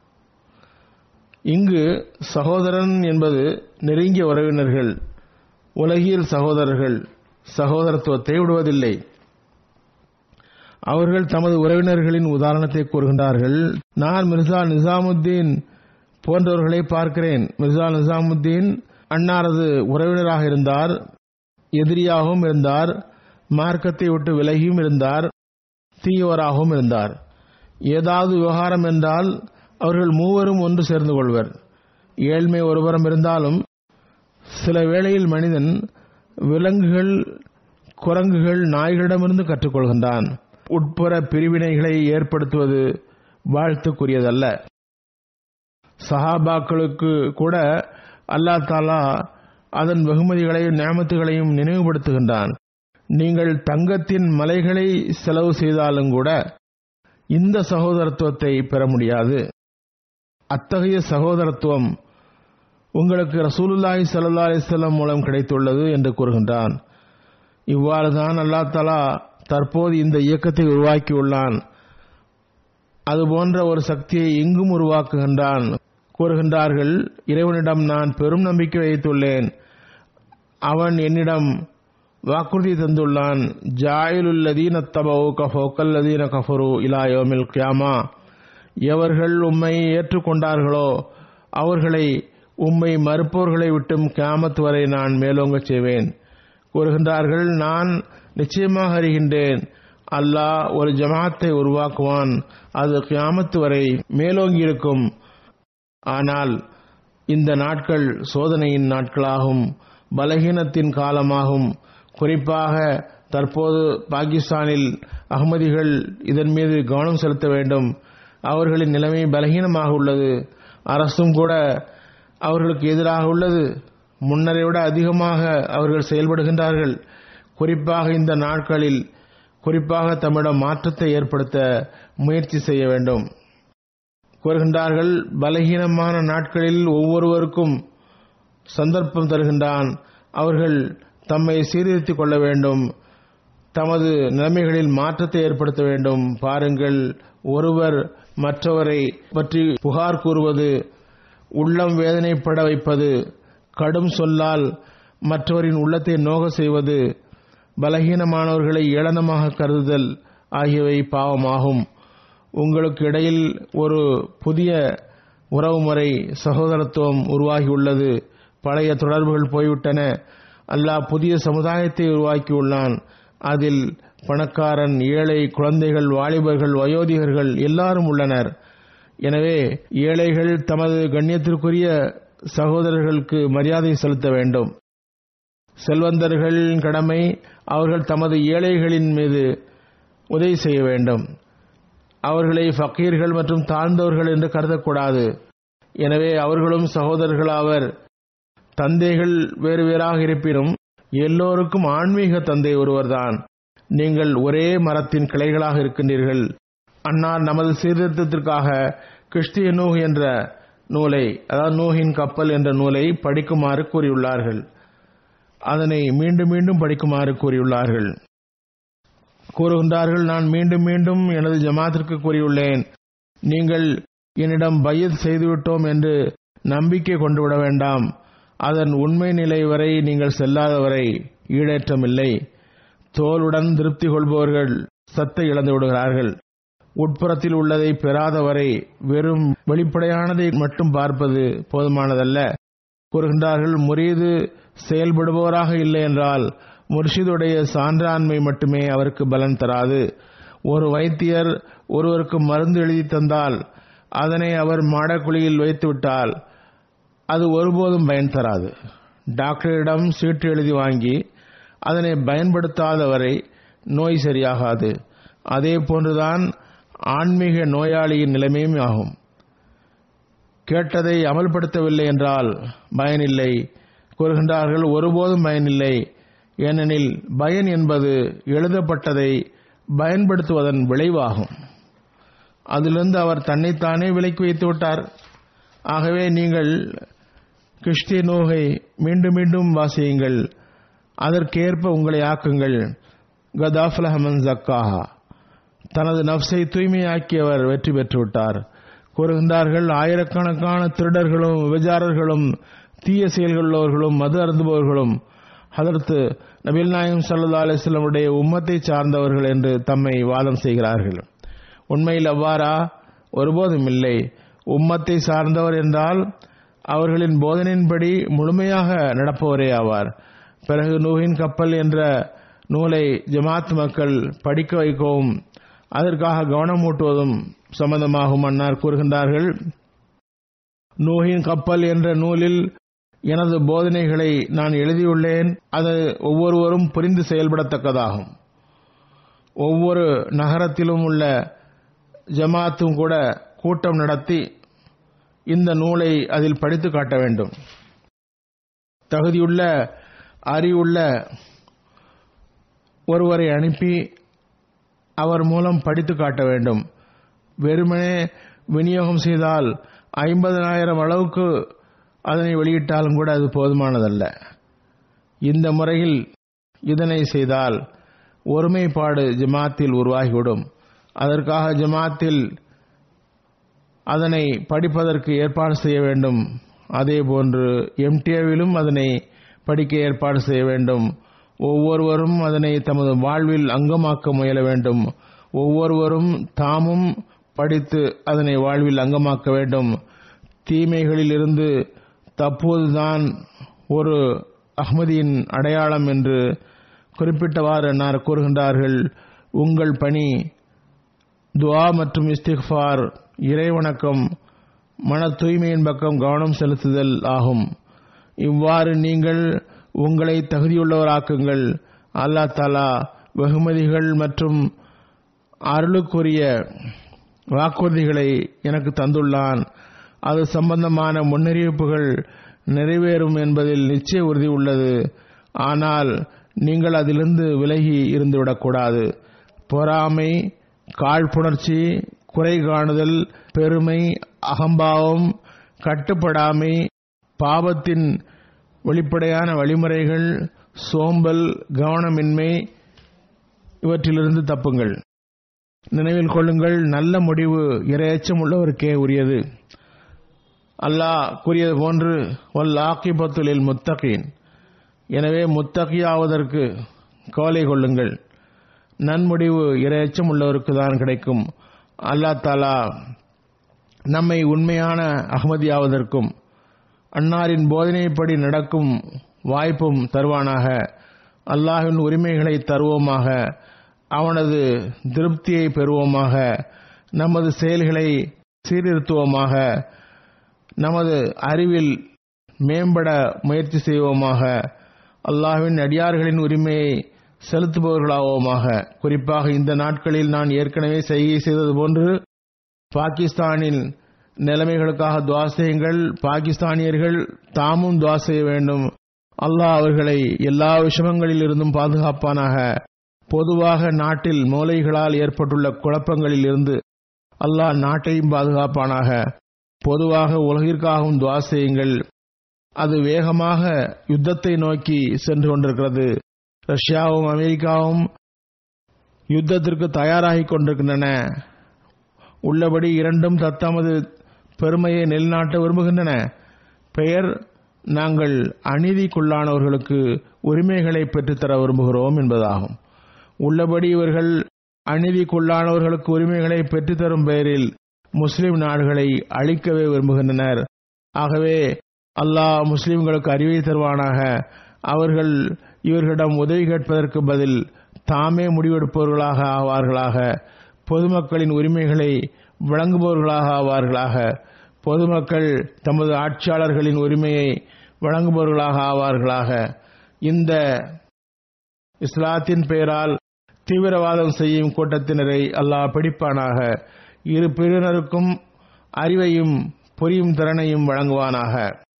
இங்கு சகோதரன் என்பது நெருங்கிய உறவினர்கள் உலகியல் சகோதரர்கள் சகோதரத்துவத்தை விடுவதில்லை அவர்கள் தமது உறவினர்களின் உதாரணத்தை கூறுகின்றார்கள் நான் மிர்சா நிசாமுத்தீன் போன்றவர்களை பார்க்கிறேன் மிர்சா நிசாமுத்தீன் அன்னாரது உறவினராக இருந்தார் எதிரியாகவும் இருந்தார் மார்க்கத்தை விட்டு விலகியும் இருந்தார் தீயவராகவும் இருந்தார் ஏதாவது விவகாரம் என்றால் அவர்கள் மூவரும் ஒன்று சேர்ந்து கொள்வர் ஏழ்மை ஒருபுறம் இருந்தாலும் சில வேளையில் மனிதன் விலங்குகள் குரங்குகள் நாய்களிடமிருந்து கற்றுக்கொள்கின்றான் உட்புற பிரிவினைகளை ஏற்படுத்துவது வாழ்த்துக்குரியதல்ல சஹாபாக்களுக்கு கூட அல்லா தாலா அதன் வெகுமதிகளையும் நியமத்துகளையும் நினைவுபடுத்துகின்றான் நீங்கள் தங்கத்தின் மலைகளை செலவு செய்தாலும் கூட இந்த சகோதரத்துவத்தை பெற முடியாது அத்தகைய சகோதரத்துவம் உங்களுக்கு ரசூலுல்லாஹி சல்லா அலிஸ்லாம் மூலம் கிடைத்துள்ளது என்று கூறுகின்றான் இவ்வாறுதான் அல்லா தலா தற்போது இந்த இயக்கத்தை உருவாக்கியுள்ளான் அதுபோன்ற ஒரு சக்தியை இங்கும் உருவாக்குகின்றான் கூறுகின்றார்கள் இறைவனிடம் நான் பெரும் நம்பிக்கை வைத்துள்ளேன் அவன் என்னிடம் வாக்குறுதி தந்துள்ளான் ஜாயிலுல்லதீன தபவு கஃபோக்கல்லதீன கஃபரு இலா யோமில் கியாமா எவர்கள் உம்மை ஏற்றுக்கொண்டார்களோ அவர்களை உம்மை மறுப்பவர்களை விட்டும் கியாமத் வரை நான் மேலோங்கச் செய்வேன் கூறுகின்றார்கள் நான் நிச்சயமாக அறிகின்றேன் அல்லாஹ் ஒரு ஜமாத்தை உருவாக்குவான் அது கியாமத்து வரை மேலோங்கி இருக்கும் ஆனால் இந்த நாட்கள் சோதனையின் நாட்களாகும் பலகீனத்தின் காலமாகும் குறிப்பாக தற்போது பாகிஸ்தானில் அகமதிகள் இதன் மீது கவனம் செலுத்த வேண்டும் அவர்களின் நிலைமை பலகீனமாக உள்ளது அரசும் கூட அவர்களுக்கு எதிராக உள்ளது முன்னரை விட அதிகமாக அவர்கள் செயல்படுகின்றார்கள் குறிப்பாக இந்த நாட்களில் குறிப்பாக தம்மிடம் மாற்றத்தை ஏற்படுத்த முயற்சி செய்ய வேண்டும் கூறுகின்றார்கள் பலகீனமான நாட்களில் ஒவ்வொருவருக்கும் சந்தர்ப்பம் தருகின்றான் அவர்கள் தம்மை சீர்திருத்திக் கொள்ள வேண்டும் தமது நிலைமைகளில் மாற்றத்தை ஏற்படுத்த வேண்டும் பாருங்கள் ஒருவர் மற்றவரை பற்றி புகார் கூறுவது உள்ளம் வேதனைப்பட வைப்பது கடும் சொல்லால் மற்றவரின் உள்ளத்தை நோக செய்வது பலகீனமானவர்களை ஏளனமாக கருதுதல் ஆகியவை பாவமாகும் உங்களுக்கு இடையில் ஒரு புதிய உறவுமுறை சகோதரத்துவம் உருவாகியுள்ளது பழைய தொடர்புகள் போய்விட்டன அல்லாஹ் புதிய சமுதாயத்தை உருவாக்கியுள்ளான் அதில் பணக்காரன் ஏழை குழந்தைகள் வாலிபர்கள் வயோதிகர்கள் எல்லாரும் உள்ளனர் எனவே ஏழைகள் தமது கண்ணியத்திற்குரிய சகோதரர்களுக்கு மரியாதை செலுத்த வேண்டும் செல்வந்தர்களின் கடமை அவர்கள் தமது ஏழைகளின் மீது உதவி செய்ய வேண்டும் அவர்களை ஃபக்கீர்கள் மற்றும் தாழ்ந்தவர்கள் என்று கருதக்கூடாது எனவே அவர்களும் சகோதரர்களாவர் தந்தைகள் வேறு வேறாக இருப்பினும் எல்லோருக்கும் ஆன்மீக தந்தை ஒருவர்தான் நீங்கள் ஒரே மரத்தின் கிளைகளாக இருக்கின்றீர்கள் அன்னார் நமது சீர்திருத்தத்திற்காக கிறிஸ்திய நூஹ் என்ற நூலை அதாவது நூஹின் கப்பல் என்ற நூலை படிக்குமாறு கூறியுள்ளார்கள் அதனை மீண்டும் மீண்டும் படிக்குமாறு கூறியுள்ளார்கள் கூறுகின்றார்கள் நான் மீண்டும் மீண்டும் எனது ஜமாத்திற்கு கூறியுள்ளேன் நீங்கள் என்னிடம் பையத் செய்துவிட்டோம் என்று நம்பிக்கை கொண்டு விட வேண்டாம் அதன் உண்மை நிலை வரை நீங்கள் செல்லாதவரை ஈடேற்றமில்லை தோலுடன் திருப்தி கொள்பவர்கள் சத்தை இழந்து விடுகிறார்கள் உட்புறத்தில் உள்ளதை பெறாதவரை வெறும் வெளிப்படையானதை மட்டும் பார்ப்பது போதுமானதல்ல கூறுகின்றார்கள் முரீது செயல்படுபவராக இல்லை என்றால் முர்ஷிதுடைய சான்றாண்மை மட்டுமே அவருக்கு பலன் தராது ஒரு வைத்தியர் ஒருவருக்கு மருந்து எழுதி தந்தால் அதனை அவர் மாடக்குழியில் வைத்துவிட்டால் அது ஒருபோதும் பயன் தராது டாக்டரிடம் சீட்டு எழுதி வாங்கி அதனை பயன்படுத்தாதவரை நோய் சரியாகாது அதே போன்றுதான் ஆன்மீக நோயாளியின் நிலைமையும் ஆகும் கேட்டதை அமல்படுத்தவில்லை என்றால் பயனில்லை கூறுகின்றார்கள் ஒருபோதும் பயனில்லை ஏனெனில் பயன் என்பது எழுதப்பட்டதை பயன்படுத்துவதன் விளைவாகும் அதிலிருந்து அவர் தன்னைத்தானே விலக்கி வைத்து விட்டார் ஆகவே நீங்கள் கிறிஸ்டிய நோகை மீண்டும் மீண்டும் வாசியுங்கள் அதற்கேற்ப உங்களை ஆக்குங்கள் கதாஃபலஹமன் ஜக்காஹா தனது நப்சை தூய்மையாக்கியவர் வெற்றி பெற்றுவிட்டார் கூறுகின்றார்கள் ஆயிரக்கணக்கான திருடர்களும் விபச்சாரர்களும் தீய செயல்களுள்ளவர்களும் மது அருந்துபவர்களும் அதற்கு நபில் நாயம் சல்லா அலிஸ்லமுடைய உம்மத்தை சார்ந்தவர்கள் என்று தம்மை வாதம் செய்கிறார்கள் உண்மையில் அவ்வாறா ஒருபோதும் இல்லை உம்மத்தை சார்ந்தவர் என்றால் அவர்களின் போதனையின்படி முழுமையாக நடப்பவரே ஆவார் பிறகு நூகின் கப்பல் என்ற நூலை ஜமாத் மக்கள் படிக்க வைக்கவும் அதற்காக கவனம் ஊட்டுவதும் சம்பந்தமாகும் அன்னார் கூறுகின்றார்கள் நூகின் கப்பல் என்ற நூலில் எனது போதனைகளை நான் எழுதியுள்ளேன் அது ஒவ்வொருவரும் புரிந்து செயல்படத்தக்கதாகும் ஒவ்வொரு நகரத்திலும் உள்ள ஜமாத்தும் கூட கூட்டம் நடத்தி இந்த நூலை அதில் படித்து காட்ட வேண்டும் தகுதியுள்ள அறிவுள்ள ஒருவரை அனுப்பி அவர் மூலம் படித்து காட்ட வேண்டும் வெறுமனே விநியோகம் செய்தால் ஐம்பதனாயிரம் அளவுக்கு அதனை வெளியிட்டாலும் கூட அது போதுமானதல்ல இந்த முறையில் இதனை செய்தால் ஒருமைப்பாடு ஜமாத்தில் உருவாகிவிடும் அதற்காக ஜமாத்தில் அதனை படிப்பதற்கு ஏற்பாடு செய்ய வேண்டும் அதே போன்று எம்டிஏவிலும் அதனை படிக்க ஏற்பாடு செய்ய வேண்டும் ஒவ்வொருவரும் அதனை தமது வாழ்வில் அங்கமாக்க முயல வேண்டும் ஒவ்வொருவரும் தாமும் படித்து அதனை வாழ்வில் அங்கமாக்க வேண்டும் தீமைகளில் இருந்து தற்போதுதான் ஒரு அஹ்மதியின் அடையாளம் என்று குறிப்பிட்டவாறு என்னார் கூறுகின்றார்கள் உங்கள் பணி துவா மற்றும் இஸ்திஃபார் இறைவணக்கம் மன தூய்மையின் பக்கம் கவனம் செலுத்துதல் ஆகும் இவ்வாறு நீங்கள் உங்களை தகுதியுள்ளவராக்குங்கள் அல்லா தாலா வெகுமதிகள் மற்றும் அருளுக்குரிய வாக்குறுதிகளை எனக்கு தந்துள்ளான் அது சம்பந்தமான முன்னறிவிப்புகள் நிறைவேறும் என்பதில் நிச்சய உறுதி உள்ளது ஆனால் நீங்கள் அதிலிருந்து விலகி இருந்துவிடக்கூடாது பொறாமை காழ்ப்புணர்ச்சி குறை காணுதல் பெருமை அகம்பாவம் கட்டுப்படாமை பாவத்தின் வெளிப்படையான வழிமுறைகள் சோம்பல் கவனமின்மை இவற்றிலிருந்து தப்புங்கள் நினைவில் கொள்ளுங்கள் நல்ல முடிவு இரையச்சம் உள்ளவருக்கே உரியது அல்லாஹ் கூறியது போன்று வல் ஆக்கிபத்துலில் முத்தகீன் எனவே முத்தகியாவதற்கு கவலை கொள்ளுங்கள் நன்முடிவு இரையச்சம் உள்ளவருக்கு தான் கிடைக்கும் அல்லா தாலா நம்மை உண்மையான அகமதியாவதற்கும் அன்னாரின் போதனைப்படி நடக்கும் வாய்ப்பும் தருவானாக அல்லாஹின் உரிமைகளை தருவோமாக அவனது திருப்தியை பெறுவோமாக நமது செயல்களை சீர்திருத்துவோமாக நமது அறிவில் மேம்பட முயற்சி செய்வோமாக அல்லாஹ்வின் அடியார்களின் உரிமையை செலுத்துபவர்களாவோமாக குறிப்பாக இந்த நாட்களில் நான் ஏற்கனவே செய்கை செய்தது போன்று பாகிஸ்தானின் நிலைமைகளுக்காக துவா செய்யுங்கள் பாகிஸ்தானியர்கள் தாமும் துவா செய்ய வேண்டும் அல்லாஹ் அவர்களை எல்லா விஷமங்களில் இருந்தும் பாதுகாப்பானாக பொதுவாக நாட்டில் மூலைகளால் ஏற்பட்டுள்ள குழப்பங்களில் இருந்து அல்லாஹ் நாட்டையும் பாதுகாப்பானாக பொதுவாக உலகிற்காகவும் துவா செய்யுங்கள் அது வேகமாக யுத்தத்தை நோக்கி சென்று கொண்டிருக்கிறது ரஷ்யாவும் அமெரிக்காவும் யுத்தத்திற்கு தயாராகிக் கொண்டிருக்கின்றன உள்ளபடி இரண்டும் தத்தமது பெருமையை நிலைநாட்ட விரும்புகின்றன பெயர் நாங்கள் அநீதிக்குள்ளானவர்களுக்கு உரிமைகளை பெற்றுத்தர விரும்புகிறோம் என்பதாகும் உள்ளபடி இவர்கள் அநீதிக்குள்ளானவர்களுக்கு உரிமைகளை பெற்றுத்தரும் பெயரில் முஸ்லிம் நாடுகளை அழிக்கவே விரும்புகின்றனர் ஆகவே அல்லாஹ் முஸ்லிம்களுக்கு அறிவை தருவானாக அவர்கள் இவர்களிடம் உதவி கேட்பதற்கு பதில் தாமே முடிவெடுப்பவர்களாக ஆவார்களாக பொதுமக்களின் உரிமைகளை வழங்குபவர்களாக ஆவார்களாக பொதுமக்கள் தமது ஆட்சியாளர்களின் உரிமையை வழங்குபவர்களாக ஆவார்களாக இந்த இஸ்லாத்தின் பெயரால் தீவிரவாதம் செய்யும் கூட்டத்தினரை அல்லாஹ் பிடிப்பானாக இரு பிரிவினருக்கும் அறிவையும் புரியும் திறனையும் வழங்குவானாக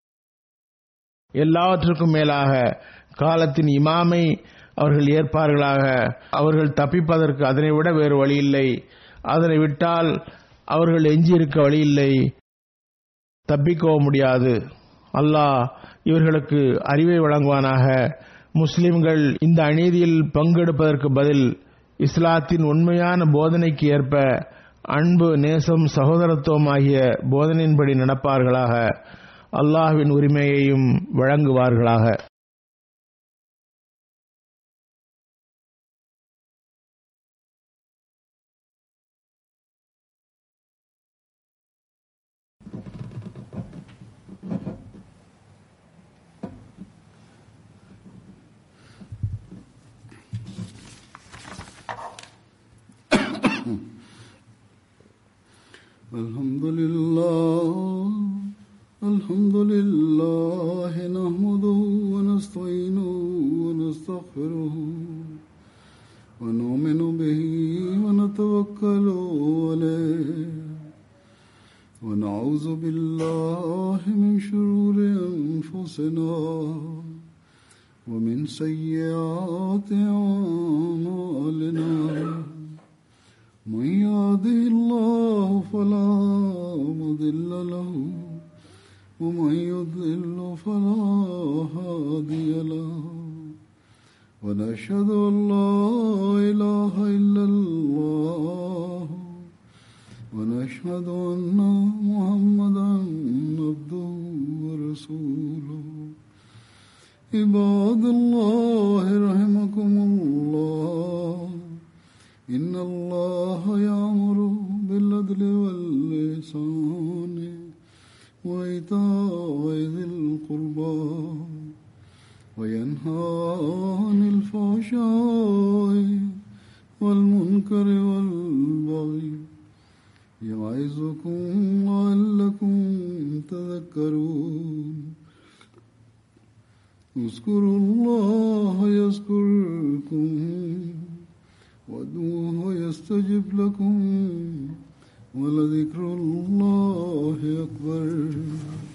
எல்லாவற்றுக்கும் மேலாக காலத்தின் இமாமை அவர்கள் ஏற்பார்களாக அவர்கள் தப்பிப்பதற்கு அதனை விட வேறு வழியில்லை அதனை விட்டால் அவர்கள் எஞ்சியிருக்க வழியில்லை தப்பிக்கவும் முடியாது அல்லாஹ் இவர்களுக்கு அறிவை வழங்குவானாக முஸ்லிம்கள் இந்த அநீதியில் பங்கெடுப்பதற்கு பதில் இஸ்லாத்தின் உண்மையான போதனைக்கு ஏற்ப அன்பு நேசம் சகோதரத்துவம் ஆகிய போதனையின்படி நடப்பார்களாக அல்லாஹ்வின் உரிமையையும் வழங்குவார்களாக الحمد لله الحمد لله نحمده ونستعينه ونستغفره ونؤمن به ونتوكل عليه ونعوذ بالله من شرور أنفسنا ومن سيئات أعمالنا من يهده الله فلا مضل له ومن يضلل فلا هادي له ونشهد ان لا اله الا الله ونشهد ان محمدا عبده ورسوله عباد الله رحمكم الله إن الله يأمر بالعدل واللسان وإيتاء ذي القربى وينهى عن الفحشاء والمنكر والبغي يعظكم لعلكم تذكرون اذكروا الله يذكركم وادعوه يستجب لكم ولذكر الله أكبر